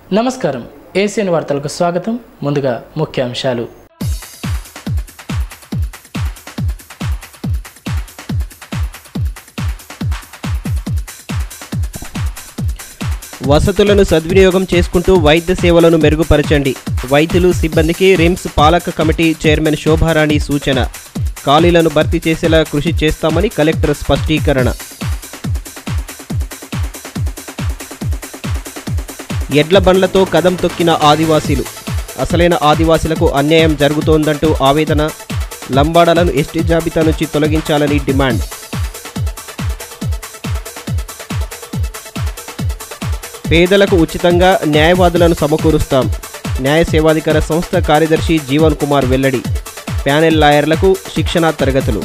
నమస్కారం ఏసియన్ వార్తలకు స్వాగతం ముందుగా ముఖ్యాంశాలు వసతులను సద్వినియోగం చేసుకుంటూ వైద్య సేవలను మెరుగుపరచండి వైద్యులు సిబ్బందికి రిమ్స్ పాలక కమిటీ చైర్మన్ శోభారాణి సూచన ఖాళీలను భర్తీ చేసేలా కృషి చేస్తామని కలెక్టర్ స్పష్టీకరణ ఎడ్ల బండ్లతో కదం తొక్కిన ఆదివాసీలు అసలైన ఆదివాసీలకు అన్యాయం జరుగుతోందంటూ ఆవేదన లంబాడలను ఎస్టీ జాబితా నుంచి తొలగించాలని డిమాండ్ పేదలకు ఉచితంగా న్యాయవాదులను సమకూరుస్తాం న్యాయ సేవాధికార సంస్థ కార్యదర్శి జీవన్ కుమార్ వెల్లడి ప్యానెల్ లాయర్లకు శిక్షణా తరగతులు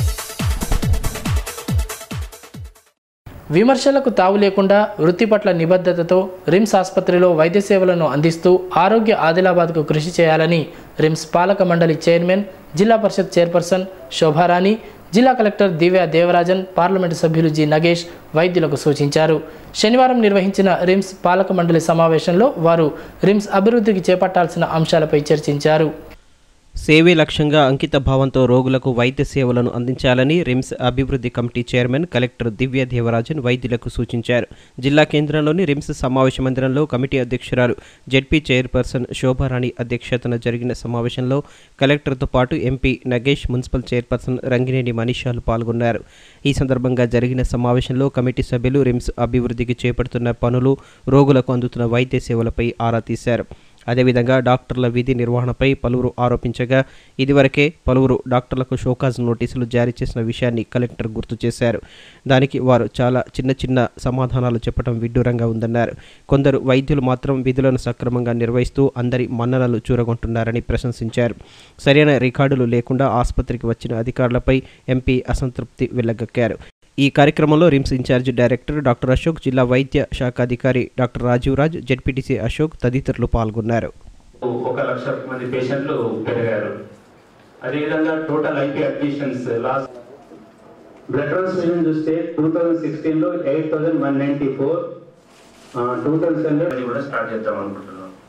విమర్శలకు తావు లేకుండా వృత్తి పట్ల నిబద్ధతతో రిమ్స్ ఆసుపత్రిలో వైద్య సేవలను అందిస్తూ ఆరోగ్య ఆదిలాబాద్కు కృషి చేయాలని రిమ్స్ పాలక మండలి చైర్మన్ జిల్లా పరిషత్ చైర్పర్సన్ శోభారాణి జిల్లా కలెక్టర్ దివ్య దేవరాజన్ పార్లమెంటు సభ్యులు జి నగేష్ వైద్యులకు సూచించారు శనివారం నిర్వహించిన రిమ్స్ పాలక మండలి సమావేశంలో వారు రిమ్స్ అభివృద్ధికి చేపట్టాల్సిన అంశాలపై చర్చించారు సేవే లక్ష్యంగా అంకిత భావంతో రోగులకు వైద్య సేవలను అందించాలని రిమ్స్ అభివృద్ధి committee chairman collector Divya Devarajan వైద్యులకు సూచించారు జిల్లా కేంద్రంలోని రిమ్స్ సమావేశ మందిరంలో కమిటీ అధ్యక్షురాలు జెడ్పీ చైర్పర్సన్ శోభారాణి అధ్యక్షతన జరిగిన సమావేశంలో కలెక్టర్తో పాటు MP Nagesh municipal chairperson Rangineni మనీషాలు పాల్గొన్నారు ఈ సందర్భంగా జరిగిన సమావేశంలో కమిటీ సభ్యులు రిమ్స్ అభివృద్ధికి చేపడుతున్న పనులు రోగులకు అందుతున్న వైద్య సేవలపై ఆరా తీశారు అదేవిధంగా డాక్టర్ల విధి నిర్వహణపై పలువురు ఆరోపించగా ఇదివరకే పలువురు డాక్టర్లకు షోకాజ్ నోటీసులు జారీ చేసిన విషయాన్ని కలెక్టర్ గుర్తు చేశారు దానికి వారు చాలా చిన్న చిన్న సమాధానాలు చెప్పడం విడ్డూరంగా ఉందన్నారు కొందరు వైద్యులు మాత్రం విధులను సక్రమంగా నిర్వహిస్తూ అందరి మన్ననలు చూరగొంటున్నారని ప్రశంసించారు సరైన రికార్డులు లేకుండా ఆసుపత్రికి వచ్చిన అధికారులపై ఎంపీ అసంతృప్తి వెళ్లగక్కారు ఈ కార్యక్రమంలో RIMS incharge director doctor Ashok జిల్లా వైద్య శాఖ అధికారి డాక్టర్ రాజీవ్ రాజ్ జెడ్పీటీసీ అశోక్ తదితరులు పాల్గొన్నారు ఒక లక్ష మంది పేషెంట్లు పెరిగారు అదేవిధంగా total IP admissions last blood transfusion చూస్తే టూ థౌజండ్ సిక్స్టీన్లో eight thousand one ninety four two thousand కూడా స్టార్ట్ చేద్దాం అనుకుంటున్నాం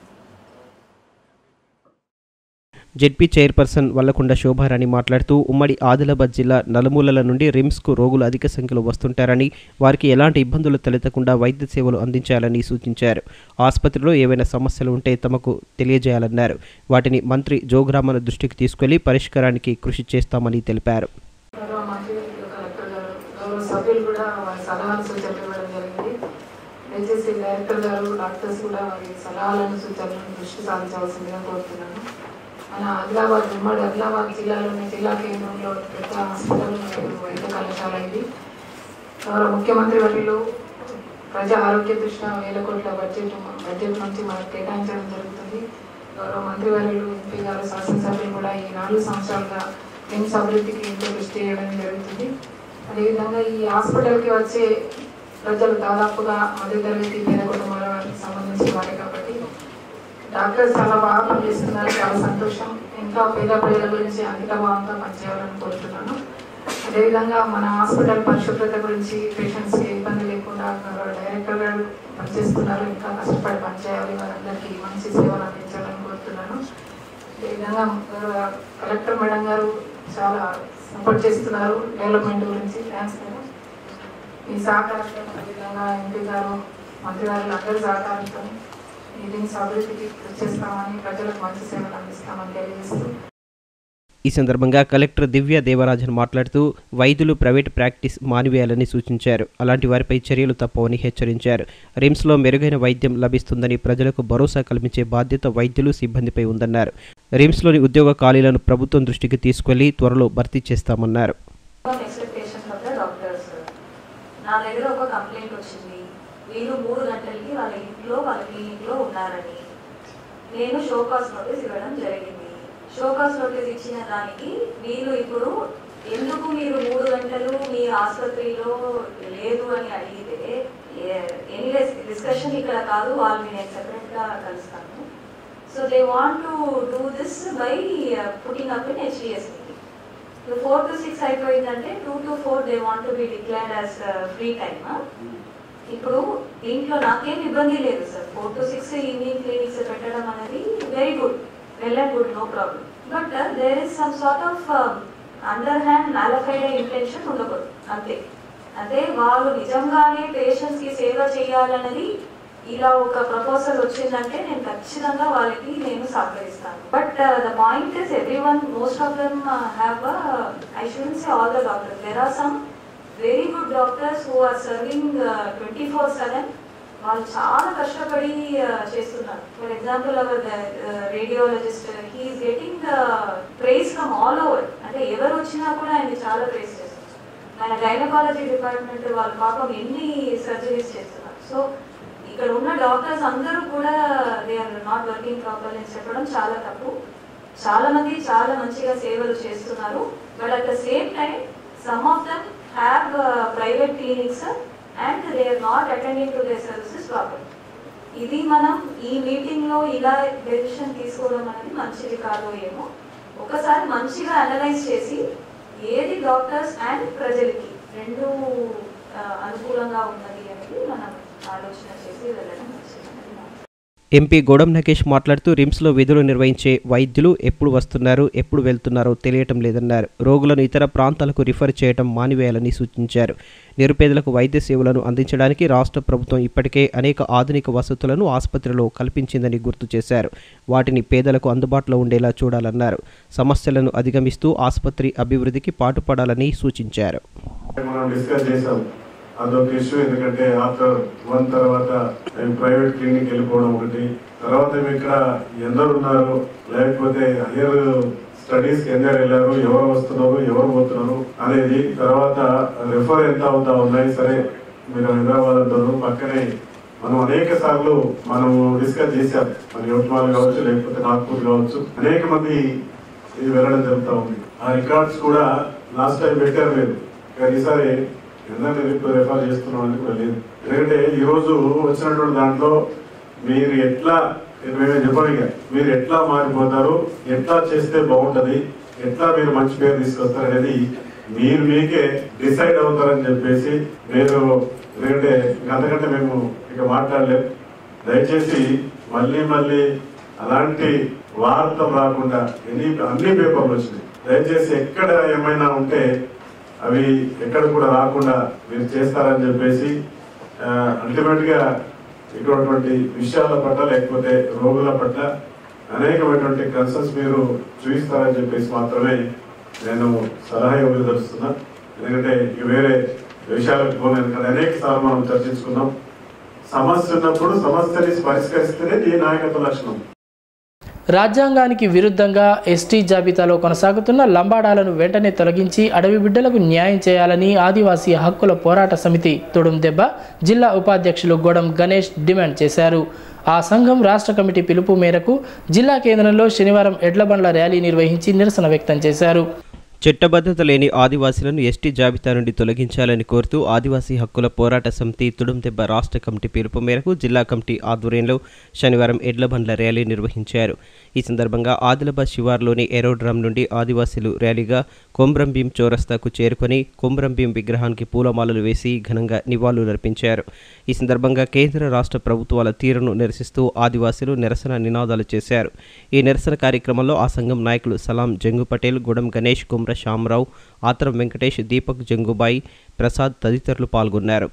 జెడ్పీ చైర్పర్సన్ వల్లకొండ శోభారాణి మాట్లాడుతూ ఉమ్మడి ఆదిలాబాద్ జిల్లా నలుమూలల నుండి రిమ్స్కు రోగులు అధిక సంఖ్యలో వస్తుంటారని వారికి ఎలాంటి ఇబ్బందులు తలెత్తకుండా వైద్య సేవలు అందించాలని సూచించారు ఆసుపత్రిలో ఏవైనా సమస్యలు ఉంటే తమకు తెలియజేయాలన్నారు వాటిని మంత్రి జోగ్రామన్ దృష్టికి తీసుకెళ్లి పరిష్కారానికి కృషి చేస్తామని తెలిపారు గౌరవ మంత్రి కలెక్టర్ గారు గౌరవ సభ్యులు కూడా వారి సలహాలు సూచనలు ఇవ్వడం జరిగింది దయచేసి డైరెక్టర్ గారు డాక్టర్స్ కూడా వారి సలహాలను సూచనలను దృష్టి సాధించవలసిందిగా కోరుతున్నాను మన ఆదిలాబాద్ ఉమ్మడి ఆదిలాబాద్ జిల్లాలోని జిల్లా కేంద్రంలో పెద్ద హాస్పిటల్ మరియు వైద్య కళాశాల ఇది గౌరవ ముఖ్యమంత్రి వర్యులు ప్రజా ఆరోగ్య దృష్ట్యా వేల కోట్ల బడ్జెట్ బడ్జెట్ నుంచి మనకు కేటాయించడం జరుగుతుంది గౌరవ మంత్రివర్యులు ఎంపీ గారు శాసనసభ్యులు కూడా ఈ నాలుగు సంవత్సరాలుగా రిమ్స్ అభివృద్ధికి ఎంతో కృషి చేయడం జరుగుతుంది అదేవిధంగా ఈ హాస్పిటల్కి వచ్చే ప్రజలు దాదాపుగా మధ్యతరగతి పేద కుటుంబాల వారికి సంబంధించిన వారే కాబట్టి డాక్టర్స్ చాలా బాగా పనిచేస్తున్నారు చాలా సంతోషం ఇంకా పేద ప్రజల గురించి అంకిత భావంతో పనిచేయాలని కోరుతున్నాను అదేవిధంగా మన హాస్పిటల్ పరిశుభ్రత గురించి పేషెంట్స్కి ఇబ్బంది లేకుండా గౌరవ డైరెక్టర్ గారు పనిచేస్తున్నారు ఇంకా కష్టపడి పనిచేయాలి వారందరికీ మంచి సేవలు అందించాలని కోరుతున్నాను అదేవిధంగా గౌరవ కలెక్టర్ మేడం గారు చాలా సపోర్ట్ చేస్తున్నారు డెవలప్మెంట్ గురించి థ్యాంక్స్ మేడం ఈ సహకారంతో అదేవిధంగా ఎంపీ గారు మంత్రి గారు అందరి సహకారంతో ఈ రిమ్స్ అభివృద్ధికి కృషి చేస్తామని ప్రజలకు మంచి సేవలు అందిస్తామని తెలియజేస్తూ ఈ సందర్భంగా కలెక్టర్ దివ్య దేవరాజన్ మాట్లాడుతూ వైద్యులు ప్రైవేట్ ప్రాక్టీస్ మానివేయాలని సూచించారు అలాంటి వారిపై చర్యలు తప్పవని హెచ్చరించారు రిమ్స్లో మెరుగైన వైద్యం లభిస్తుందని ప్రజలకు భరోసా కల్పించే బాధ్యత వైద్యులు సిబ్బందిపై ఉందన్నారు రిమ్స్లోని ఉద్యోగ ఖాళీలను ప్రభుత్వం దృష్టికి తీసుకెళ్లి త్వరలో భర్తీ చేస్తామన్నారు ఎక్స్పెక్టేషన్స్ ఆఫ్ ద డాక్టర్స్ నా దగ్గర ఒక కంప్లైంట్ వచ్చింది వీళ్ళు మూడు గంటలకి వాళ్ళ ఇంట్లో వాళ్ళ క్లినిక్లో ఉన్నారని నేను షోకాస్ నోటీస్ ఇవ్వడం జరిగింది షోకాస్ నోటీస్ ఇచ్చిన దానికి వీళ్ళు ఇప్పుడు ఎందుకు మీరు మూడు గంటలు మీ ఆసుపత్రిలో లేదు అని అడిగితే ఎనీ డిస్కషన్ ఇక్కడ కాదు వాళ్ళని నేను సెపరేట్గా కలుస్తాను so they want to do this by putting up in HDS meeting four to six అయిపోయిందంటే two to four they want to be declared as free time ఇప్పుడు దీంట్లో నాకేం ఇబ్బంది లేదు sir four to six evening clinics పెట్టడం అనేది very good well and good no problem but there is some sort of under hand mala fide intention ఉండకూడదు అంతే అదే వాళ్ళు నిజంగానే పేషెంట్స్ కి సేవ చేయాలన్నది ఇలా ఒక ప్రపోజల్ వచ్చిందంటే నేను ఖచ్చితంగా వాళ్ళకి నేను సహకరిస్తాను but the point is every one most of them have I shouldn't say all the doctors there are some very good doctors who are serving twenty four seven వాళ్ళు చాలా కష్టపడి uh, చేస్తున్నారు for example our radiologist he's getting prize from all over అంటే ఎవరు వచ్చినా కూడా ఆయన చాలా ప్రైజ్ చేస్తున్నారు మన గైనకాలజీ డిపార్ట్మెంట్ వాళ్ళ పాపం ఎన్ని సర్జరీస్ చేస్తున్నారు సో ఇక్కడ ఉన్న డాక్టర్స్ అందరూ కూడా they are not working proper అని చెప్పడం చాలా తప్పు చాలా మంది చాలా మంచిగా సేవలు చేస్తున్నారు but at the same time some of them have private clinics and they are not attending to the services proper ఇది మనం ఈ మీటింగ్ లో ఇలా డెసిషన్ తీసుకోవడం అనేది మంచిది కాదు ఏమో ఒకసారి మంచిగా అనలైజ్ చేసి ఏది డాక్టర్స్ అండ్ ప్రజలకి రెండు ఆ, అనుకూలంగా ఉన్నది అనేది మనం ఆలోచన చేసి వెళ్ళడం మంచిది అనేది నా ఎంపీ గోడం నగేష్ మాట్లాడుతూ రిమ్స్లో విధులు నిర్వహించే వైద్యులు ఎప్పుడు వస్తున్నారు ఎప్పుడు వెళ్తున్నారో తెలియటం లేదన్నారు రోగులను ఇతర ప్రాంతాలకు రిఫర్ చేయడం మానివేయాలని సూచించారు నిరుపేదలకు వైద్య సేవలను అందించడానికి రాష్ట్ర ప్రభుత్వం ఇప్పటికే అనేక ఆధునిక వసతులను ఆసుపత్రిలో కల్పించిందని గుర్తు చేశారు వాటిని పేదలకు అందుబాటులో ఉండేలా చూడాలన్నారు సమస్యలను అధిగమిస్తూ ఆసుపత్రి అభివృద్ధికి పాటుపడాలని సూచించారు మనం డిస్కస్ చేసాం అదొక ఇష్యూ ఎందుకంటే ఆఫ్టర్ వన్ తర్వాత మేము ప్రైవేట్ క్లినిక్ వెళ్ళిపోవడం ఒకటి తర్వాత మేము ఇక్కడ ఎందరు ఉన్నారు లేకపోతే హైయర్ స్టడీస్ ఎందరు వెళ్ళారు ఎవరు వస్తున్నారు ఎవరు పోతున్నారు అనేది తర్వాత రెఫర్ ఎంత అవుతా ఉన్నాయి సరే మీరు హైదరాబాద్ అంటారు పక్కనే మనం అనేక సార్లు మనం డిస్కస్ చేశాం మరి యువతమాలు కావచ్చు లేకపోతే నాగ్పూర్ కావచ్చు అనేక మంది ఇది వెళ్ళడం జరుగుతూ ఉంది ఆ రికార్డ్స్ కూడా లాస్ట్ టైం పెట్టారు మీరు కానీ ఈసారి ఎందరిని రెఫర్ చేస్తున్నాం అని కూడా లేదు ఎందుకంటే ఈ రోజు వచ్చినటువంటి దాంట్లో మీరు ఎట్లా మేమే చెప్పాలి ఇక, మీరు ఎట్లా మారిపోతారు ఎట్లా చేస్తే బాగుంటది ఎట్లా మీరు మంచి పేరు తీసుకొస్తారు అనేది మీరు మీకే డిసైడ్ అవుతారని చెప్పేసి మీరు ఎందుకంటే ఇంక అంతకంటే మేము ఇక మాట్లాడలేం దయచేసి మళ్ళీ మళ్ళీ అలాంటి వార్తలు రాకుండా ఎన్ని అన్ని పేపర్లు వచ్చినాయి దయచేసి ఎక్కడ ఏమైనా ఉంటే అవి ఎక్కడ కూడా రాకుండా మీరు చేస్తారని చెప్పేసి అల్టిమేట్ గా ఇటువంటి విషయాల పట్ల లేకపోతే రోగుల పట్ల అనేకమైనటువంటి కన్సర్న్స్ మీరు చూపిస్తారని చెప్పేసి మాత్రమే నేను సలహా ఇవ్వదలుస్తున్నా ఎందుకంటే ఇక వేరే విషయాలకు పోను ఎందుకంటే అనేక సార్లు మనం చర్చించుకున్నాం సమస్య ఉన్నప్పుడు సమస్యని పరిష్కరిస్తేనే ఈ నాయకత్వ లక్షణం రాజ్యాంగానికి విరుద్ధంగా ఎస్టీ జాబితాలో కొనసాగుతున్న లంబాడాలను వెంటనే తొలగించి అడవి బిడ్డలకు న్యాయం చేయాలని ఆదివాసీ హక్కుల పోరాట సమితి తుడుం దెబ్బ జిల్లా ఉపాధ్యక్షులు గొడం గణేష్ డిమాండ్ చేశారు ఆ సంఘం రాష్ట్ర కమిటీ పిలుపు మేరకు జిల్లా కేంద్రంలో శనివారం ఎడ్లబండ్ల ర్యాలీ నిర్వహించి నిరసన వ్యక్తం చేశారు చట్టబద్ధత లేని ఆదివాసీలను ఎస్టీ జాబితా నుండి తొలగించాలని కోరుతూ ఆదివాసీ హక్కుల పోరాట సమితి తుడుందెబ్బ రాష్ట్ర కమిటీ పిలుపు మేరకు జిల్లా కమిటీ ఆధ్వర్యంలో శనివారం ఎడ్లబండ్ల ర్యాలీ నిర్వహించారు ఈ సందర్భంగా ఆదిలాబాద్ శివార్లోని ఏరోడ్రామ్ నుండి ఆదివాసీలు ర్యాలీగా కొమ్రంభీం చౌరస్తాకు చేరుకొని కొమ్రంభీం విగ్రహానికి పూలమాలలు వేసి ఘనంగా నివాళులర్పించారు ఈ సందర్భంగా కేంద్ర రాష్ట్ర ప్రభుత్వాల తీరును నిరసిస్తూ ఆదివాసీలు నిరసన నినాదాలు చేశారు ఈ నిరసన కార్యక్రమంలో ఆ సంఘం నాయకులు సలాం జంగు పటేల్ గుడం గణేష్ కుమ్ర శ్యామరావు ఆత్రం వెంకటేష్ దీపక్ జంగుబాయి ప్రసాద్ తదితరులు పాల్గొన్నారు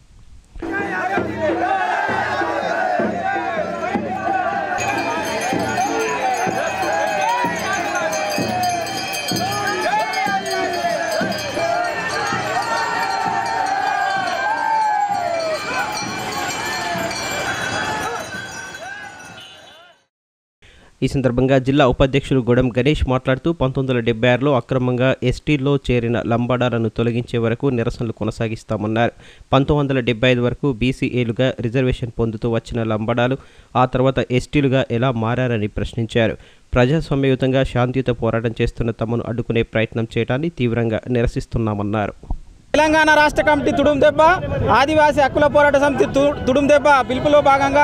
ఈ సందర్భంగా జిల్లా ఉపాధ్యక్షులు గొడం గణేష్ మాట్లాడుతూ పంతొమ్మిది వందల డెబ్బై ఆరులో అక్రమంగా ఎస్టీలో చేరిన లంబాడాలను తొలగించే వరకు నిరసనలు కొనసాగిస్తామన్నారు పంతొమ్మిది వందల డెబ్బై ఐదు వరకు బీసీఏలుగా రిజర్వేషన్ పొందుతూ వచ్చిన లంబాడాలు ఆ తర్వాత ఎస్టీలుగా ఎలా మారారని ప్రశ్నించారు ప్రజాస్వామ్యయుతంగా శాంతియుత పోరాటం చేస్తున్న తమను అడ్డుకునే ప్రయత్నం చేయడాన్ని తీవ్రంగా నిరసిస్తున్నామన్నారు తెలంగాణ రాష్ట్ర కమిటీ తుడుం దెబ్బ ఆదివాసీ హక్కుల పోరాట సమితి తు- తుడుం దెబ్బ పిలుపులో భాగంగా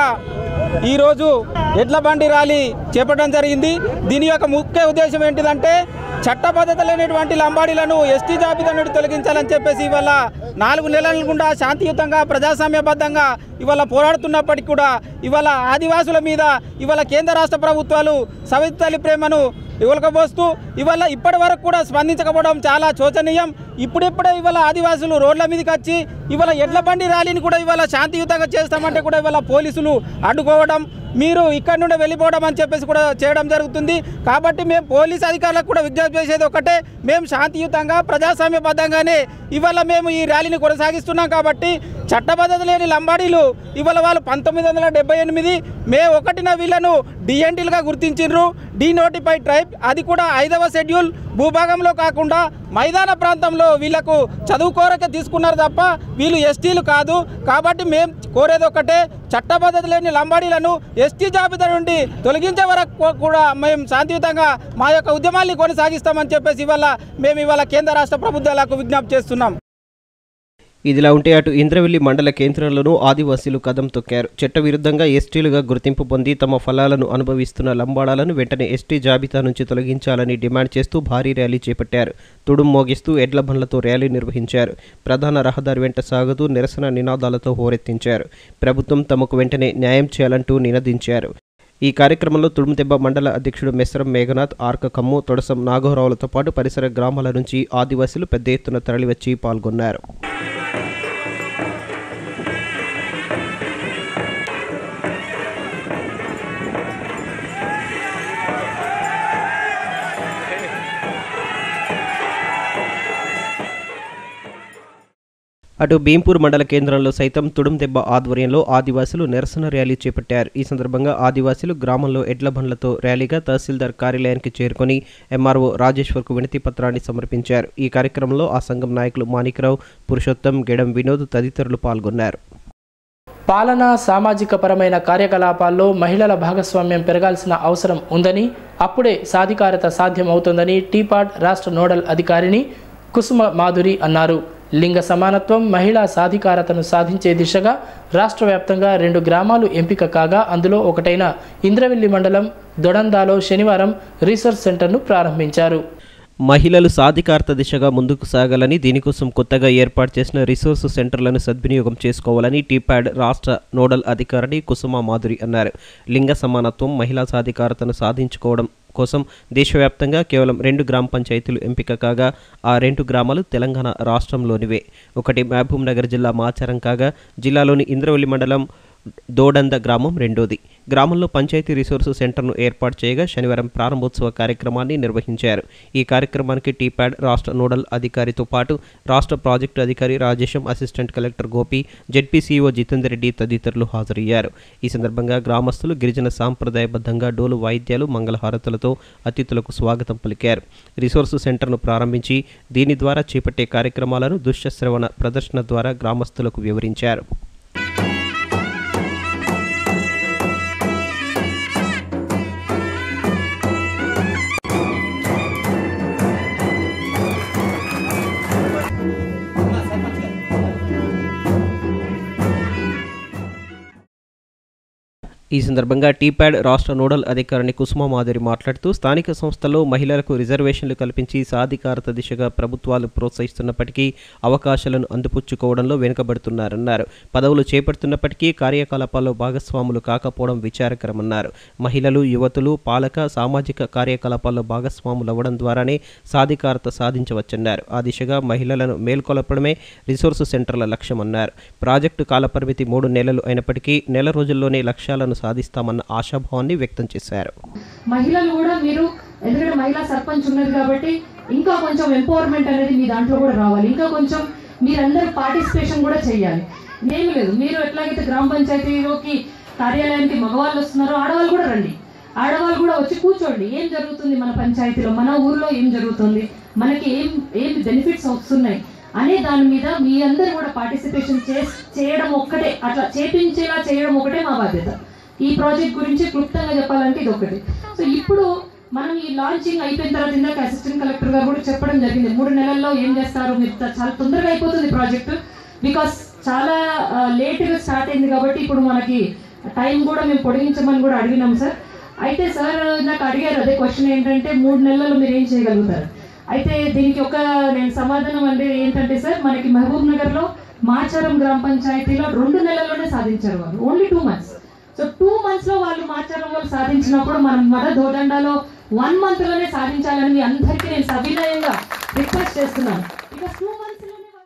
ఈరోజు ఎడ్ల బండి ర్యాలీ చేపట్టడం జరిగింది దీని యొక్క ముఖ్య ఉద్దేశం ఏంటిదంటే చట్టబద్ధత లేనటువంటి లంబాడీలను ఎస్టీ జాబితా నుండి తొలగించాలని చెప్పేసి ఇవాళ నాలుగు నెలల గుండా శాంతియుతంగా ప్రజాస్వామ్యబద్ధంగా ఇవాళ పోరాడుతున్నప్పటికీ కూడా ఇవాళ ఆదివాసుల మీద ఇవాళ కేంద్ర రాష్ట్ర ప్రభుత్వాలు సవిత తల్లి ప్రేమను ఇవ్వకపోస్తూ ఇవాళ ఇప్పటి వరకు కూడా స్పందించకపోవడం చాలా శోచనీయం ఇప్పుడిప్పుడే ఇవాళ ఆదివాసులు రోడ్ల మీదకి వచ్చి ఇవాళ ఎడ్ల బండి ర్యాలీని కూడా ఇవాళ శాంతియుతంగా చేస్తామంటే కూడా ఇవాళ పోలీసులు అడ్డుకోవడం మీరు ఇక్కడ నుండి వెళ్ళిపోవడం అని చెప్పేసి కూడా చేయడం జరుగుతుంది కాబట్టి మేము పోలీస్ అధికారులకు కూడా విజ్ఞప్తి చేసేది ఒకటే మేము శాంతియుతంగా ప్రజాస్వామ్యబద్ధంగానే ఇవాళ మేము ఈ ర్యాలీని కొనసాగిస్తున్నాం కాబట్టి చట్టబద్ధత లేని లంబాడీలు ఇవాళ వాళ్ళు పంతొమ్మిది వందల డెబ్బై ఎనిమిది మే ఒకటిన వీళ్ళను డిఎన్టీలుగా గుర్తించిండ్రు డి నోటిఫై ట్రైబ్ అది కూడా ఐదవ షెడ్యూల్ భూభాగంలో కాకుండా మైదాన ప్రాంతంలో వీళ్ళకు చదువు కోరక తీసుకున్నారు తప్ప వీళ్ళు ఎస్టీలు కాదు కాబట్టి మేము కోరేది ఒకటే చట్టబద్ధత లేని లంబాడీలను ఎస్టీ జాబితా నుండి తొలగించే వరకు కూడా మేము శాంతియుతంగా మా యొక్క ఉద్యమాన్ని కొనసాగిస్తామని చెప్పేసి ఇవాళ మేము ఇవాళ కేంద్ర రాష్ట్ర ప్రభుత్వాలకు విజ్ఞప్తి చేస్తున్నాం ఇదిలా ఉంటే అటు ఇంద్రవెల్లి మండల కేంద్రంలోనూ ఆదివాసీలు కదం తొక్కారు చట్టవిరుద్ధంగా ఎస్టీలుగా గుర్తింపు పొంది తమ ఫలాలను అనుభవిస్తున్న లంబాడాలను వెంటనే ఎస్టీ జాబితా నుంచి తొలగించాలని డిమాండ్ చేస్తూ భారీ ర్యాలీ చేపట్టారు తుడుం మోగిస్తూ ఎడ్ల బండ్లతో ర్యాలీ నిర్వహించారు ప్రధాన రహదారి వెంట సాగుతూ నిరసన నినాదాలతో హోరెత్తించారు ప్రభుత్వం తమకు వెంటనే న్యాయం చేయాలంటూ నినదించారు ఈ కార్యక్రమంలో తుడుముదెబ్బ మండల అధ్యక్షుడు మెస్రం మేఘనాథ్ ఆర్క కమ్ము తొడసం నాగోరావులతో పాటు పరిసర గ్రామాల నుంచి ఆదివాసీలు పెద్ద ఎత్తున తరలివచ్చి పాల్గొన్నారు అటు భీంపూర్ మండల కేంద్రంలో సైతం తుడుం దెబ్బ ఆధ్వర్యంలో ఆదివాసులు నిరసన ర్యాలీ చేపట్టారు ఈ సందర్భంగా ఆదివాసులు గ్రామంలో ఎడ్ల బండ్లతో ర్యాలీగా తహసీల్దార్ కార్యాలయానికి చేరుకొని ఎంఆర్ఓ రాజేశ్వర్కు వినతి పత్రాన్ని సమర్పించారు ఈ కార్యక్రమంలో ఆ సంఘం నాయకులు మాణిక్రావు పురుషోత్తం గెడం వినోద్ తదితరులు పాల్గొన్నారు పాలన సామాజిక పరమైన కార్యకలాపాల్లో మహిళల భాగస్వామ్యం పెరగాల్సిన అవసరం ఉందని అప్పుడే సాధికారత సాధ్యమవుతుందని టీపాడ్ రాష్ట్ర నోడల్ అధికారిని కుసుమ మాధురి అన్నారు లింగ సమానత్వం మహిళా సాధికారతను సాధించే దిశగా రాష్ట్ర వ్యాప్తంగా రెండు గ్రామాలు ఎంపిక కాగా అందులో ఒకటైన ఇంద్రవెల్లి మండలం దొడందాలో శనివారం రీసెర్చ్ సెంటర్ను ప్రారంభించారు మహిళలు సాధికారత దిశగా ముందుకు సాగాలని దీనికోసం కొత్తగా ఏర్పాటు చేసిన రిసోర్స్ సెంటర్లను సద్వినియోగం చేసుకోవాలని టీప్యాడ్ రాష్ట్ర నోడల్ అధికారిని కుసుమ మాధురి అన్నారు లింగ సమానత్వం మహిళా సాధికారతను సాధించుకోవడం కోసం దేశవ్యాప్తంగా కేవలం రెండు గ్రామ పంచాయతీలు ఎంపిక కాగా ఆ రెండు గ్రామాలు తెలంగాణ రాష్ట్రంలోనివే ఒకటి మహబూబ్ నగర్ జిల్లా మాచరం కాగా జిల్లాలోని ఇంద్రవల్లి మండలం దోడంద గ్రామం రెండోది గ్రామంలో పంచాయతీ రిసోర్స్ సెంటర్ను ఏర్పాటు చేయగా శనివారం ప్రారంభోత్సవ కార్యక్రమాన్ని నిర్వహించారు ఈ కార్యక్రమానికి టీప్యాడ్ రాష్ట్ర నోడల్ అధికారితో పాటు రాష్ట్ర ప్రాజెక్టు అధికారి Rajesham assistant collector Gopi ZPCO Jitender Reddy తదితరులు హాజరయ్యారు ఈ సందర్భంగా గ్రామస్తులు గిరిజన సాంప్రదాయబద్ధంగా డోలు వాయిద్యాలు మంగళహారతులతో అతిథులకు స్వాగతం పలికారు రిసోర్స్ సెంటర్ను ప్రారంభించి దీని ద్వారా చేపట్టే కార్యక్రమాలను దృశ్య శ్రవణ ప్రదర్శన ద్వారా గ్రామస్తులకు వివరించారు ఈ సందర్భంగా టీప్యాడ్ రాష్ట్ర నోడల్ అధికారిని కుసుమ మాధురి మాట్లాడుతూ స్థానిక సంస్థల్లో మహిళలకు రిజర్వేషన్లు కల్పించి సాధికారత దిశగా ప్రభుత్వాలు ప్రోత్సహిస్తున్నప్పటికీ అవకాశాలను అందిపుచ్చుకోవడంలో వెనుకబడుతున్నారన్నారు పదవులు చేపడుతున్నప్పటికీ కార్యకలాపాల్లో భాగస్వాములు కాకపోవడం విచారకరమన్నారు మహిళలు యువతులు పాలక సామాజిక కార్యకలాపాల్లో భాగస్వాములు అవ్వడం ద్వారానే సాధికారత సాధించవచ్చన్నారు ఆ దిశగా మహిళలను మేల్కొలపడమే రిసోర్స్ సెంటర్ల లక్ష్యమన్నారు ప్రాజెక్టు కాలపరిమితి మూడు నెలలు అయినప్పటికీ నెల రోజుల్లోనే లక్ష్యాలను సాధిస్తామన్న ఆశాభావాన్ని వ్యక్తం చేశారు మహిళలు కూడా మీరు ఎందుకంటే మహిళా సర్పంచ్ ఉన్నది కాబట్టి ఇంకా కొంచెం ఎంపవర్మెంట్ అనేది మీ దాంట్లో కూడా రావాలి ఇంకా కొంచెం మీరందరూ పార్టిసిపేషన్ కూడా చేయాలి ఏమి లేదు మీరు ఎట్లాగైతే గ్రామ పంచాయతీలోకి కార్యాలయానికి మగవాళ్ళు వస్తున్నారో ఆడవాళ్ళు కూడా రండి ఆడవాళ్ళు కూడా వచ్చి కూర్చోండి ఏం జరుగుతుంది మన పంచాయతీలో మన ఊర్లో ఏం జరుగుతుంది మనకి ఏం ఏం బెనిఫిట్స్ వస్తున్నాయి అనే దాని మీద మీ అందరు కూడా పార్టిసిపేషన్ చేయడం ఒక్కటే అట్లా చేపించేలా చేయడం ఒకటే మా బాధ్యత ఈ ప్రాజెక్ట్ గురించి క్లుప్తంగా చెప్పాలంటే ఇది ఒకటి సో ఇప్పుడు మనం ఈ లాంచింగ్ అయిపోయిన తర్వాత ఇందాక అసిస్టెంట్ కలెక్టర్ గారు కూడా చెప్పడం జరిగింది మూడు నెలల్లో ఏం చేస్తారు మీరు త- చాలా తొందరగా అయిపోతుంది ప్రాజెక్ట్ బికాస్ చాలా లేట్గా స్టార్ట్ అయింది కాబట్టి ఇప్పుడు మనకి టైం కూడా మేము పొడిగించమని కూడా అడిగినాం సార్ అయితే సార్ నాకు అడిగారు అదే క్వశ్చన్ ఏంటంటే మూడు నెలల్లో మీరు ఏం చేయగలుగుతారు అయితే దీనికి ఒక నేను సమాధానం అనేది ఏంటంటే సార్ మనకి మహబూబ్ నగర్లో మాచారం గ్రామ పంచాయతీలో రెండు నెలల్లోనే సాధించారు వాళ్ళు only two months so two months లో వాళ్ళు మాచారం వాళ్ళు సాధించినప్పుడు మనం మన దోదండాలో వన్ మంత్ లోనే సాధించాలని మీ అందరికీ నేను సవినయంగా రిక్వెస్ట్ చేస్తున్నాను ఇక టూ మంత్స్ లోనే వాళ్ళు-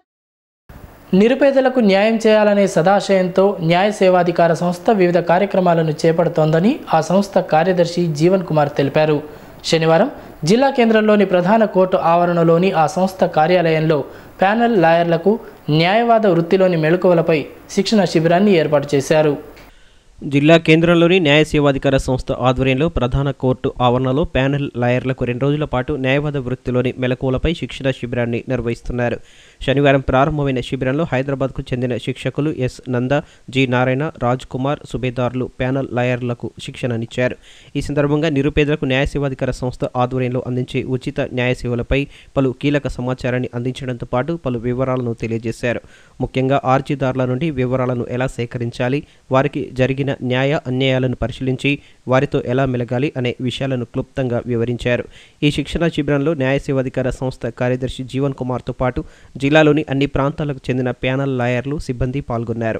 నిరుపేదలకు న్యాయం చేయాలనే సదాశయంతో న్యాయ సేవాధికార సంస్థ వివిధ కార్యక్రమాలను చేపడుతోందని ఆ సంస్థ కార్యదర్శి జీవన్ కుమార్ తెలిపారు శనివారం జిల్లా కేంద్రంలోని ప్రధాన కోర్టు ఆవరణలోని ఆ సంస్థ కార్యాలయంలో ప్యానెల్ లాయర్లకు న్యాయవాద వృత్తిలోని మెళకువలపై శిక్షణ శిబిరాన్ని ఏర్పాటు చేశారు జిల్లా కేంద్రంలోని న్యాయ సేవాధికార సంస్థ ఆధ్వర్యంలో ప్రధాన కోర్టు ఆవరణలో ప్యానెల్ లాయర్లకు రెండు రోజుల పాటు న్యాయవాద వృత్తిలోని మెలకువలపై శిక్షణ శిబిరాన్ని నిర్వహిస్తున్నారు శనివారం ప్రారంభమైన శిబిరంలో హైదరాబాద్కు చెందిన శిక్షకులు ఎస్ నంద జి నారాయణ రాజ్ కుమార్ సుబేదార్లు ప్యానెల్ లాయర్లకు శిక్షణనిచ్చారు ఈ సందర్భంగా నిరుపేదలకు న్యాయ సేవాధికార సంస్థ ఆధ్వర్యంలో అందించే ఉచిత న్యాయ సేవలపై పలు కీలక సమాచారాన్ని అందించడంతో పాటు పలు వివరాలను తెలియజేశారు ముఖ్యంగా ఆర్జీదారుల నుండి వివరాలను ఎలా సేకరించాలి వారికి జరిగిన న్యాయ అన్యాయాలను పరిశీలించి వారితో ఎలా మెలగాలి అనే విషయాలను క్లుప్తంగా వివరించారు ఈ శిక్షణ శిబిరంలో న్యాయ సేవాధికార సంస్థ కార్యదర్శి జీవన్ కుమార్తో పాటు జిల్లాలోని అన్ని ప్రాంతాలకు చెందిన ప్యానల్ లాయర్లు సిబ్బంది పాల్గొన్నారు